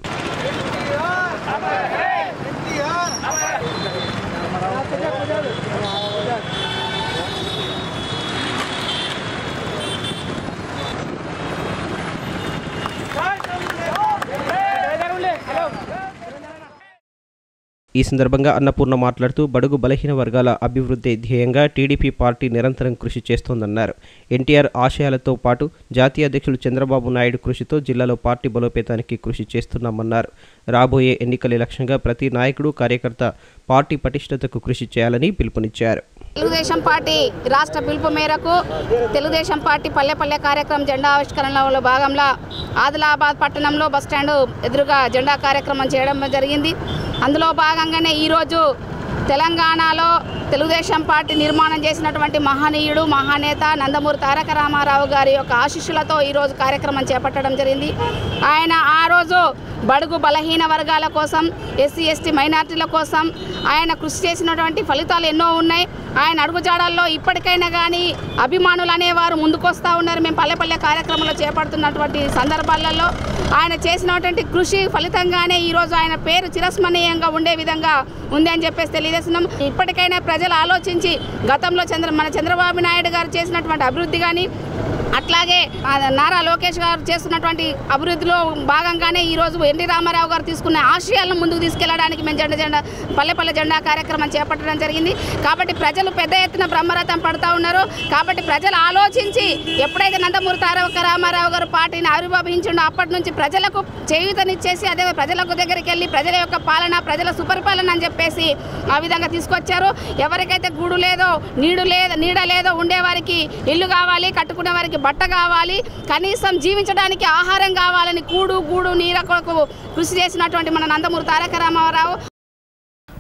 ఈ సందర్భంగా అన్నపూర్ణ మాట్లాడుతూ బడుగు బలహీన వర్గాల అభివృద్ధి ధ్యేయంగా టీడీపీ పార్టీ నిరంతరం కృషి చేస్తోందన్నారు ఎన్టీఆర్ ఆశయాలతో పాటు జాతీయ అధ్యక్షులు చంద్రబాబు నాయుడు కృషితో జిల్లాలో పార్టీ బలోపేతానికి కృషి చేస్తున్నామన్నారు రాబోయే ఎన్నికల లక్ష్యంగా ప్రతి నాయకుడు కార్యకర్త పార్టీ పటిష్టతకు కృషి చేయాలని పిలుపునిచ్చారు తెలుగుదేశం పార్టీ రాష్ట్ర పిలుపు మేరకు తెలుగుదేశం పార్టీ పల్లె పల్లె కార్యక్రమం జెండా ఆవిష్కరణలో భాగంగా ఆదిలాబాద్ పట్టణంలో బస్టాండ్ ఎదురుగా జెండా కార్యక్రమం చేయడం జరిగింది అందులో భాగంగానే ఈరోజు తెలంగాణలో తెలుగుదేశం పార్టీ నిర్మాణం చేసినటువంటి మహనీయుడు మహానేత నందమూరి తారక రామారావు గారి యొక్క ఆశీస్సులతో ఈరోజు కార్యక్రమం చేపట్టడం జరిగింది ఆయన ఆ రోజు బడుగు బలహీన వర్గాల కోసం ఎస్సీ ఎస్టీ మైనార్టీల కోసం ఆయన కృషి చేసినటువంటి ఫలితాలు ఎన్నో ఉన్నాయి ఆయన అడుగుజాడల్లో ఇప్పటికైనా కానీ అభిమానులు అనేవారు ముందుకొస్తూ ఉన్నారు మేము పల్లె పల్లె కార్యక్రమంలో చేపడుతున్నటువంటి సందర్భాలలో ఆయన చేసినటువంటి కృషి ఫలితంగానే ఈరోజు ఆయన పేరు చిరస్మరణీయంగా ఉండే విధంగా ఉంది అని చెప్పేసి తెలియజేస్తున్నాం ఇప్పటికైనా ప్రజలు ఆలోచించి గతంలో చంద్ర మన చంద్రబాబు నాయుడు గారు చేసినటువంటి అభివృద్ధి కానీ అట్లాగే ఆ, నారా లోకేష్ గారు చేస్తున్నటువంటి అభివృద్ధిలో భాగంగానే ఈరోజు ఎన్టీ రామారావు గారు తీసుకున్న ఆశయాలను ముందుకు తీసుకెళ్లడానికి మేము జెండా జెండా పల్లె పల్లె జెండా కార్యక్రమం చేపట్టడం జరిగింది కాబట్టి ప్రజలు పెద్ద ఎత్తున బ్రహ్మరథం పడతా ఉన్నారు కాబట్టి ప్రజలు ఆలోచించి ఎప్పుడైతే నందమూరి తారక రామారావు గారు పార్టీని ఆవిర్భవించిండో అప్పటి నుంచి ప్రజలకు చేయూతనిచ్చేసి అదే ప్రజలకు దగ్గరికి వెళ్ళి ప్రజల యొక్క పాలన ప్రజల సుపరిపాలన అని చెప్పేసి ఆ విధంగా తీసుకొచ్చారు ఎవరికైతే గూడు లేదో నీడు లేదో నీడ లేదో ఉండేవారికి ఇల్లు కావాలి కట్టుకునే వారికి బట్ట కావాలి కనీసం జీవించడానికి ఆహారం కావాలని కూడు గూడు నీర కొరకు కృషి చేసినటువంటి మన నందమూరి తారక రామారావు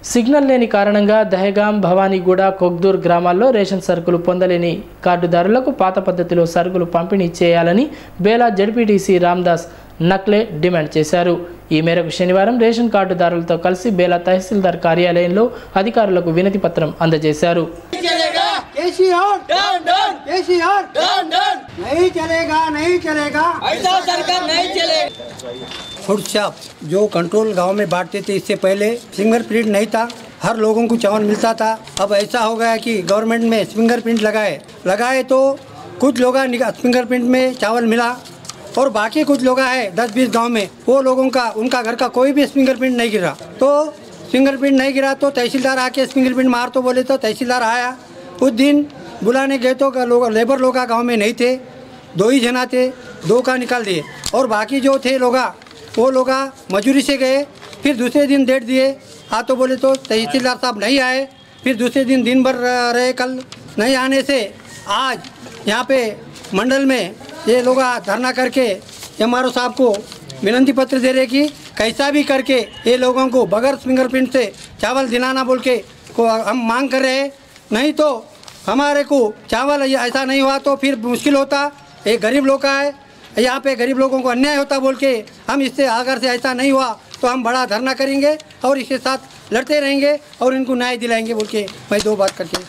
సిగ్నల్ లేని కారణంగా దహగాం భవానీగూడ కొగ్దూర్ గ్రామాల్లో రేషన్ సరుకులు పొందలేని కార్డుదారులకు పాత పద్ధతిలో సరుకులు పంపిణీ చేయాలని బేలా జడ్పీటీసీ రామ్దాస్ నక్లే డిమాండ్ చేశారు ఈ మేరకు శనివారం రేషన్ కార్డుదారులతో కలిసి బేలా తహసీల్దార్ కార్యాలయంలో అధికారులకు వినతి పత్రం అందజేశారు KCR down down KCR down down नहीं चलेगा नहीं चलेगा ऐसा सरकार नहीं चलेगा फूड शॉप जो कंट्रोल गांव में बांटते थे इससे पहले फिंगरप्रिंट नहीं था हर लोगों को चावल मिलता था अब ऐसा हो गया कि गवर्नमेंट में फिंगरप्रिंट लगाए लगाए तो कुछ लोग फिंगरप्रिंट में चावल मिला और बाकी कुछ लोग है दस बीस गांव में वो लोगों का उनका घर का कोई भी फिंगरप्रिंट नहीं गिरा तो फिंगरप्रिंट नहीं गिरा तो तहसीलदार आके फिंगरप्रिंट मार तो बोले तो तहसीलदार आया उस दिन बुलाने गए तो लोग लेबर लोग गांव में नहीं थे दो ही जना थे दो का निकाल दिए और बाकी जो थे लोग वो लोग मजूरी से गए फिर दूसरे दिन डेट दिए हाँ तो बोले तो तहसीलदार साहब नहीं आए फिर दूसरे दिन दिन भर रहे कल नहीं आने से आज यहाँ पे मंडल में ये लोग धरना करके एम साहब को विनती पत्र दे रहे कि कैसा भी करके ये लोगों को बगैर फिंगरप्रिंट से चावल दिलाना बोल के को हम मांग कर रहे हैं नहीं तो हमारे को चावल ऐसा नहीं हुआ तो फिर मुश्किल होता ये गरीब लोग का है यहाँ पे गरीब लोगों को अन्याय होता बोल के हम इससे अगर से ऐसा नहीं हुआ तो हम बड़ा धरना करेंगे और इसके साथ लड़ते रहेंगे और इनको न्याय दिलाएंगे बोल के मैं दो बात करके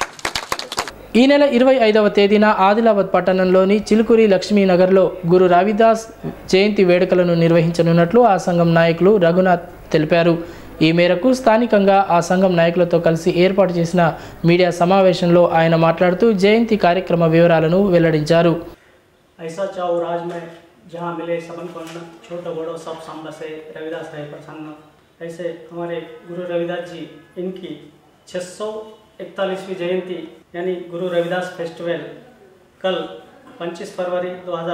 ఈ నెల ఇరవై ఐదవ తేదీన ఆదిలాబాద్ పట్టణంలోని చిలుకురి లక్ష్మీనగర్లో గురు రవిదాస్ జయంతి వేడుకలను నిర్వహించనున్నట్లు ఆ సంఘం నాయకులు రఘునాథ్ తెలిపారు ఈ మేరకు స్థానికంగా ఆ సంఘం నాయకులతో కలిసి ఏర్పాటు చేసిన మీడియా సమావేశంలో ఆయన మాట్లాడుతూ జయంతి కార్యక్రమ వివరాలను వెల్లడించారు ऐसा चाहो राज में जहाँ मिले सबन को अन्न, छोटा बड़ो सब सांब से रविदास राय प्रसन्न ऐसे हमारे गुरु रविदास जी इनकी छः सौ इकतालीसवीं जयंती यानी गुरु रविदास फेस्टिवल कल 25 फरवरी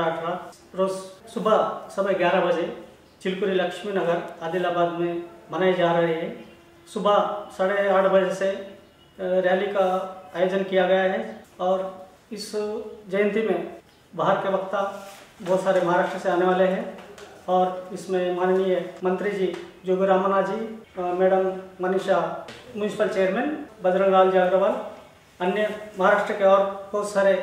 2018 रोज सुबह सुबह 11 बजे चिलकुरी लक्ष्मी नगर आदिलाबाद में मनाई जा रही है सुबह साढ़े आठ बजे से अ, रैली का आयोजन किया गया है और इस जयंती में बाहर के वक्ता बहुत सारे महाराष्ट्र से आने वाले हैं और इसमें माननीय मंत्री जी जोगी रामना जी अ, madam Manisha municipal chairman Bajrang Lal ji Agarwal अन्य महाराष्ट्र के और बहुत सारे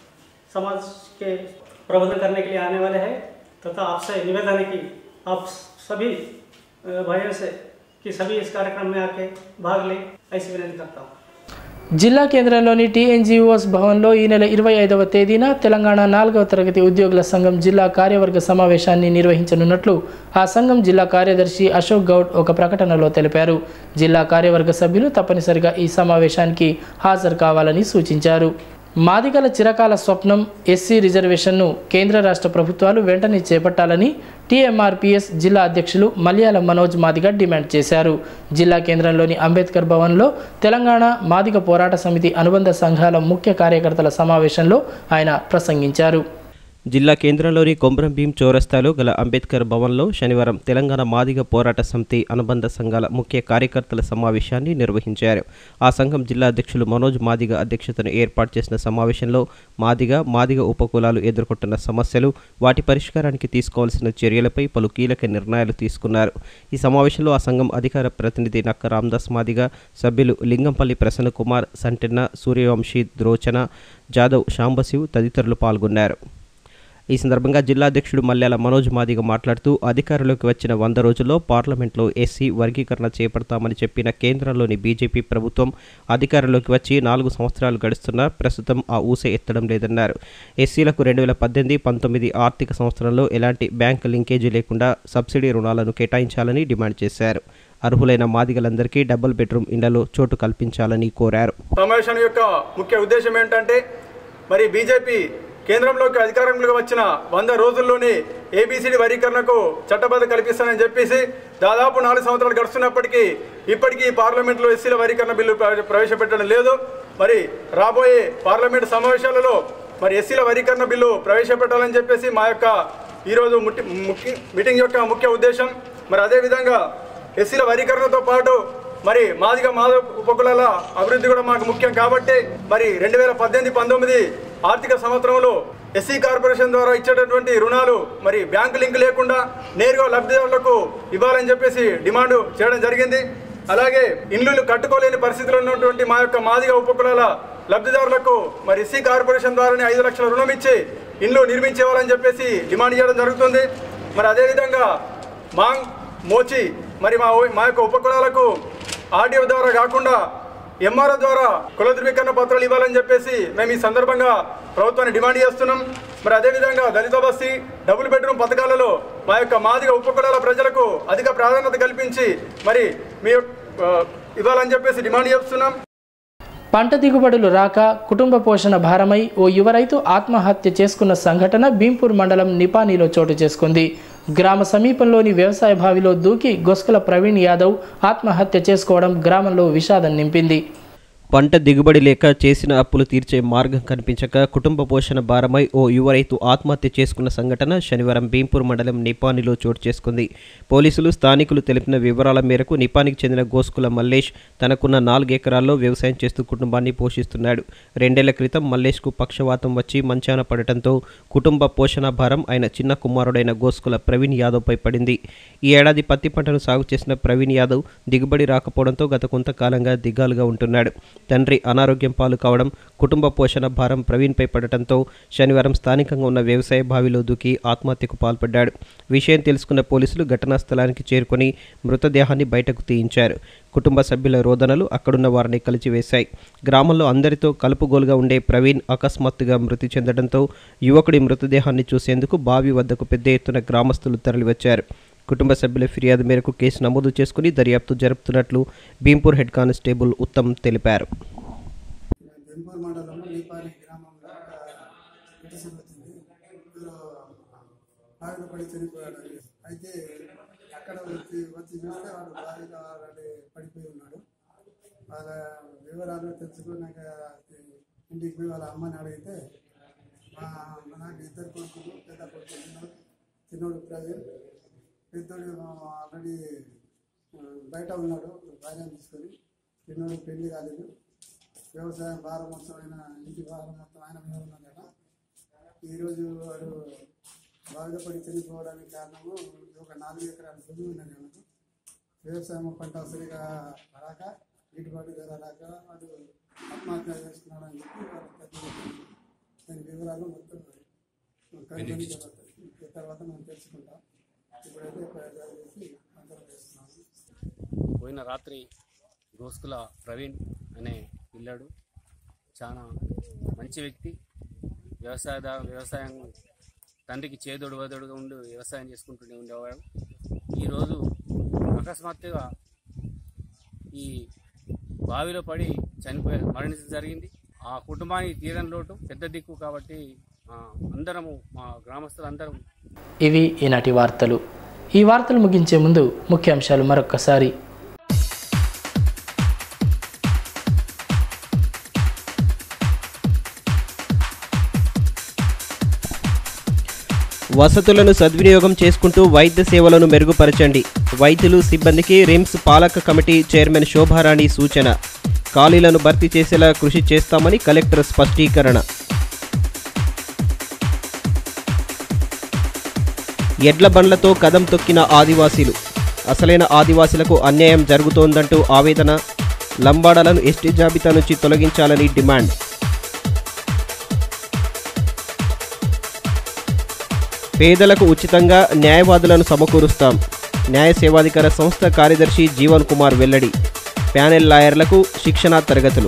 समाज के प्रबंधन करने के लिए आने वाले हैं तथा आपसे निवेदन है कि आप सभी अ, भाइयों से कि सभी इस कार्यक्रम में आके भाग लें ऐसी विनती करता हूँ జిల్లా కేంద్రంలోని టీఎన్జిఓస్ భవన్లో ఈ నెల ఇరవై ఐదవ తేదీన తెలంగాణ నాలుగవ తరగతి ఉద్యోగుల సంఘం జిల్లా కార్యవర్గ సమావేశాన్ని నిర్వహించనున్నట్లు ఆ సంఘం జిల్లా కార్యదర్శి అశోక్ గౌడ్ ఒక ప్రకటనలో తెలిపారు జిల్లా కార్యవర్గ సభ్యులు తప్పనిసరిగా ఈ సమావేశానికి హాజరు కావాలని సూచించారు మాదిగల చిరకాల స్వప్నం ఎస్సీ రిజర్వేషన్ను కేంద్ర రాష్ట్ర ప్రభుత్వాలు వెంటనే చేపట్టాలని టీఎంఆర్పీఎస్ జిల్లా అధ్యక్షులు మలయాళ మనోజ్ మాదిగ డిమాండ్ చేశారు జిల్లా కేంద్రంలోని అంబేద్కర్ భవన్లో తెలంగాణ మాదిగ పోరాట సమితి అనుబంధ సంఘాల ముఖ్య కార్యకర్తల సమావేశంలో ఆయన ప్రసంగించారు జిల్లా కేంద్రంలోని కొమ్రం భీం చౌరస్తాలో గల అంబేద్కర్ భవన్లో శనివారం తెలంగాణ మాదిగ పోరాట సమితి అనుబంధ సంఘాల ముఖ్య కార్యకర్తల సమావేశాన్ని నిర్వహించారు ఆ సంఘం జిల్లా అధ్యక్షులు మనోజ్ మాదిగ అధ్యక్షతను ఏర్పాటు చేసిన సమావేశంలో మాదిగ మాదిగ ఉపకులాలు ఎదుర్కొంటున్న సమస్యలు వాటి పరిష్కారానికి తీసుకోవాల్సిన చర్యలపై పలు కీలక నిర్ణయాలు తీసుకున్నారు ఈ సమావేశంలో ఆ సంఘం అధికార ప్రతినిధి నక్క రామదాస్ మాదిగ సభ్యులు లింగంపల్లి ప్రసన్న కుమార్ సంటెన్న సూర్యవంశీ ద్రోచన జాదవ్ శాంబశివ్ తదితరులు పాల్గొన్నారు ఈ సందర్భంగా జిల్లా అధ్యక్షుడు మల్యాల మనోజ్ మాదిగ మాట్లాడుతూ అధికారంలోకి వచ్చిన వంద రోజుల్లో పార్లమెంట్లో ఎస్సీ వర్గీకరణ చేపడతామని చెప్పిన కేంద్రంలోని బీజేపీ ప్రభుత్వం అధికారంలోకి వచ్చి నాలుగు సంవత్సరాలు గడుస్తున్నా ప్రస్తుతం ఆ ఊసే ఎత్తడం లేదన్నారు ఎస్సీలకు రెండు వేల పద్దెనిమిది పంతొమ్మిది ఆర్థిక సంవత్సరంలో ఎలాంటి బ్యాంక్ లింకేజీ లేకుండా సబ్సిడీ రుణాలను కేటాయించాలని డిమాండ్ చేశారు అర్హులైన మాదిగలందరికీ డబుల్ బెడ్రూమ్ ఇళ్లలో చోటు కల్పించాలని కోరారు సమావేశం యొక్క ముఖ్య ఉద్దేశం ఏంటంటే మరి బీజేపీ కేంద్రంలోకి అధికారంలోకి వచ్చిన వంద రోజుల్లోనే ఏబిసిడి వర్గీకరణకు చట్టబద్ధ కల్పిస్తానని చెప్పేసి దాదాపు నాలుగు సంవత్సరాలు గడుస్తున్నప్పటికీ ఇప్పటికీ పార్లమెంట్లో ఎస్సీల వర్గీకరణ బిల్లు ప్ర- ప్రవేశపెట్టడం లేదు మరి రాబోయే పార్లమెంట్ సమావేశాలలో మరి ఎస్సీల వర్గీకరణ బిల్లు ప్రవేశపెట్టాలని చెప్పేసి మా యొక్క ఈరోజు ముట్టి ముఖ్య మీటింగ్ యొక్క ముఖ్య ఉద్దేశం మరి అదేవిధంగా ఎస్సీల వర్గీకరణతో పాటు మరి మాదిగ మాధవ ఉపకులాల అభివృద్ధి కూడా మాకు ముఖ్యం కాబట్టి మరి రెండు వేల పద్దెనిమిది పంతొమ్మిది ఆర్థిక సంవత్సరంలో ఎస్సీ కార్పొరేషన్ ద్వారా ఇచ్చేటటువంటి రుణాలు మరి బ్యాంకు లింక్ లేకుండా నేరుగా లబ్ధిదారులకు ఇవ్వాలని చెప్పేసి డిమాండ్ చేయడం జరిగింది అలాగే ఇల్లులు కట్టుకోలేని పరిస్థితిలో ఉన్నటువంటి మా యొక్క మాదిగ ఉపకులాల లబ్ధిదారులకు మరి ఎస్సీ కార్పొరేషన్ ద్వారానే ఐదు లక్షల రుణం ఇచ్చి ఇల్లు నిర్మించేవాలని చెప్పేసి డిమాండ్ చేయడం జరుగుతుంది మరి అదేవిధంగా మాంగ్ మోచి మరి మా మా యొక్క ఉపకులాలకు ఆర్డీఓ ద్వారా కాకుండా ఎంఆర్ఓ ద్వారా కుల ధృవీకరణ పత్రాలు ఇవ్వాలని చెప్పేసి మేము ఈ సందర్భంగా ప్రభుత్వాన్ని డిమాండ్ చేస్తున్నాం మరి అదేవిధంగా దళిత బస్తీ డబుల్ బెడ్రూమ్ పథకాలలో మా యొక్క మాదిగ ఉపకులాల ప్రజలకు అధిక ప్రాధాన్యత కల్పించి మరి మీ యొక్క, ఆ, ఇవ్వాలని చెప్పేసి డిమాండ్ చేస్తున్నాం పంట దిగుబడులు రాక కుటుంబ పోషణ భారమై ఓ యువ రైతు ఆత్మహత్య చేసుకున్న సంఘటన భీంపూర్ మండలం నిపానీలో చోటు చేసుకుంది గ్రామ సమీపంలోని వ్యవసాయ బావిలో దూకి గొస్కుల ప్రవీణ్ యాదవ్ ఆత్మహత్య చేసుకోవడం గ్రామంలో విషాదం నింపింది పంట దిగుబడి లేక చేసిన అప్పులు తీర్చే మార్గం కనిపించక కుటుంబ పోషణ భారమై ఓ యువ రైతు ఆత్మహత్య చేసుకున్న సంఘటన శనివారం భీంపూర్ మండలం నిపానిలో చోటు చేసుకుంది పోలీసులు స్థానికులు తెలిపిన వివరాల మేరకు నిపానికి చెందిన గోస్కుల మల్లేష్ తనకున్న నాలుగు ఎకరాల్లో వ్యవసాయం చేస్తూ కుటుంబాన్ని పోషిస్తున్నాడు రెండేళ్ల క్రితం మల్లేష్కు పక్షవాతం వచ్చి మంచాన పడటంతో కుటుంబ పోషణ భారం ఆయన చిన్న కుమారుడైన గోస్కుల ప్రవీణ్ యాదవ్పై పడింది ఈ ఏడాది పత్తి పంటను సాగు చేసిన ప్రవీణ్ యాదవ్ దిగుబడి రాకపోవడంతో గత కొంతకాలంగా దిగాలుగా ఉంటున్నాడు తండ్రి అనారోగ్యం పాలు కావడం కుటుంబ పోషణ భారం ప్రవీణ్పై పడటంతో శనివారం స్థానికంగా ఉన్న వ్యవసాయ బావిలో దూకి ఆత్మహత్యకు పాల్పడ్డాడు విషయం తెలుసుకున్న పోలీసులు ఘటనా స్థలానికి చేరుకొని మృతదేహాన్ని బయటకు తీయించారు కుటుంబ సభ్యుల రోదనలు అక్కడున్న వారిని కలిచివేశాయి గ్రామంలో అందరితో కలుపుగోలుగా ఉండే ప్రవీణ్ అకస్మాత్తుగా మృతి చెందడంతో యువకుడి మృతదేహాన్ని చూసేందుకు బావి వద్దకు పెద్ద ఎత్తున గ్రామస్తులు తరలివచ్చారు కుటుంబ సభ్యుల ఫిర్యాదు మేరకు కేసు నమోదు చేసుకుని దర్యాప్తు జరుపుతున్నట్లు భీంపూర్ హెడ్ కానిస్టేబుల్ ఉత్తమ్ తెలిపారు బెంపూర్ మండలంలో నీపాలి గ్రామంలో పిటిషన్ వచ్చింది ఇందులో బావిలో పడి చనిపోయాడు అని. అయితే అక్కడ వచ్చి వచ్చి చూస్తే వాడు బావిలో ఆల్రెడీ పడిపోయి ఉన్నాడు వాళ్ళ వివరాలు తెలుసుకున్నాక ఇంటికి పోయి వాళ్ళ అమ్మని అడిగితే మా నాకు ఇద్దరు కొడుకులు పెద్ద కొడుకు చిన్నోడు చిన్నోడు ప్రవీణ్ పెద్దోడు ఆల్రెడీ బయట ఉన్నాడు భార్యను తీసుకొని చిన్నోడు పెళ్లి కాలేదు వ్యవసాయం భారం మొత్తం ఆయన ఇంటి భారం మొత్తం ఆయన మీద ఉన్నది కదా ఈరోజు వాడు బావిలో పడి చనిపోవడానికి కారణము ఒక నాలుగు ఎకరాల భూమి ఉన్నది మనకు వ్యవసాయం పంట సరిగా రాక గిట్టుబాటు ధర రాక వాడు ఆత్మహత్య చేసుకున్నాడు అని చెప్పి వాళ్ళు ప్రతి దాని వివరాలు మొత్తం కనుగొని జరుగుతాయి తర్వాత మనం తెలుసుకుంటాం ఇప్పుడైతే ప్రయత్నాలు చేసి అందరం చేస్తున్నాము పోయిన రాత్రి గోస్కుల ప్రవీణ్ అనే పిల్లాడు చాలా మంచి వ్యక్తి వ్యవసాయదా వ్యవసాయం తండ్రికి చేదోడు వదోడుగా ఉండి వ్యవసాయం చేసుకుంటూనే ఉండేవాడు ఈరోజు అకస్మాత్తుగా ఈ బావిలో పడి చనిపోయి మరణించడం జరిగింది ఆ కుటుంబానికి తీరని లోటు పెద్ద దిక్కు కాబట్టి ఆ, అందరము మా గ్రామస్తులందరం ఇవి ఈనాటి వార్తలు ఈ వార్తలు ముగించే ముందు ముఖ్యాంశాలు మరొక్కసారి వసతులను సద్వినియోగం చేసుకుంటూ వైద్య సేవలను మెరుగుపరచండి వైద్యులు సిబ్బందికి రిమ్స్ పాలక కమిటీ చైర్మన్ శోభారాణి సూచన ఖాళీలను భర్తీ చేసేలా కృషి చేస్తామని కలెక్టర్ స్పష్టీకరణ ఎడ్ల బండ్లతో కదం తొక్కిన ఆదివాసీలు అసలైన ఆదివాసీలకు అన్యాయం జరుగుతోందంటూ ఆవేదన లంబాడాలను ఎస్టీ జాబితా నుంచి తొలగించాలని డిమాండ్ పేదలకు ఉచితంగా న్యాయవాదులను సమకూరుస్తాం న్యాయ సేవాధికార సంస్థ కార్యదర్శి జీవన్ కుమార్ వెల్లడి ప్యానెల్ లాయర్లకు శిక్షణా తరగతులు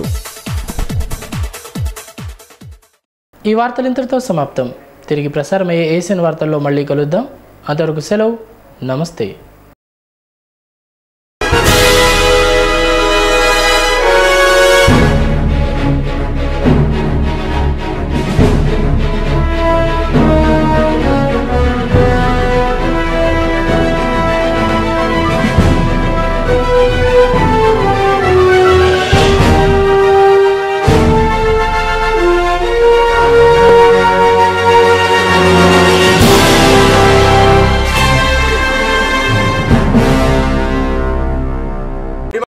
ఈ వార్తలు ఇంతటితో సమాప్తం తిరిగి ప్రసారమయ్యే ఏసియన్ వార్తల్లో మళ్ళీ కలుద్దాం అంతవరకు సెలవు నమస్తే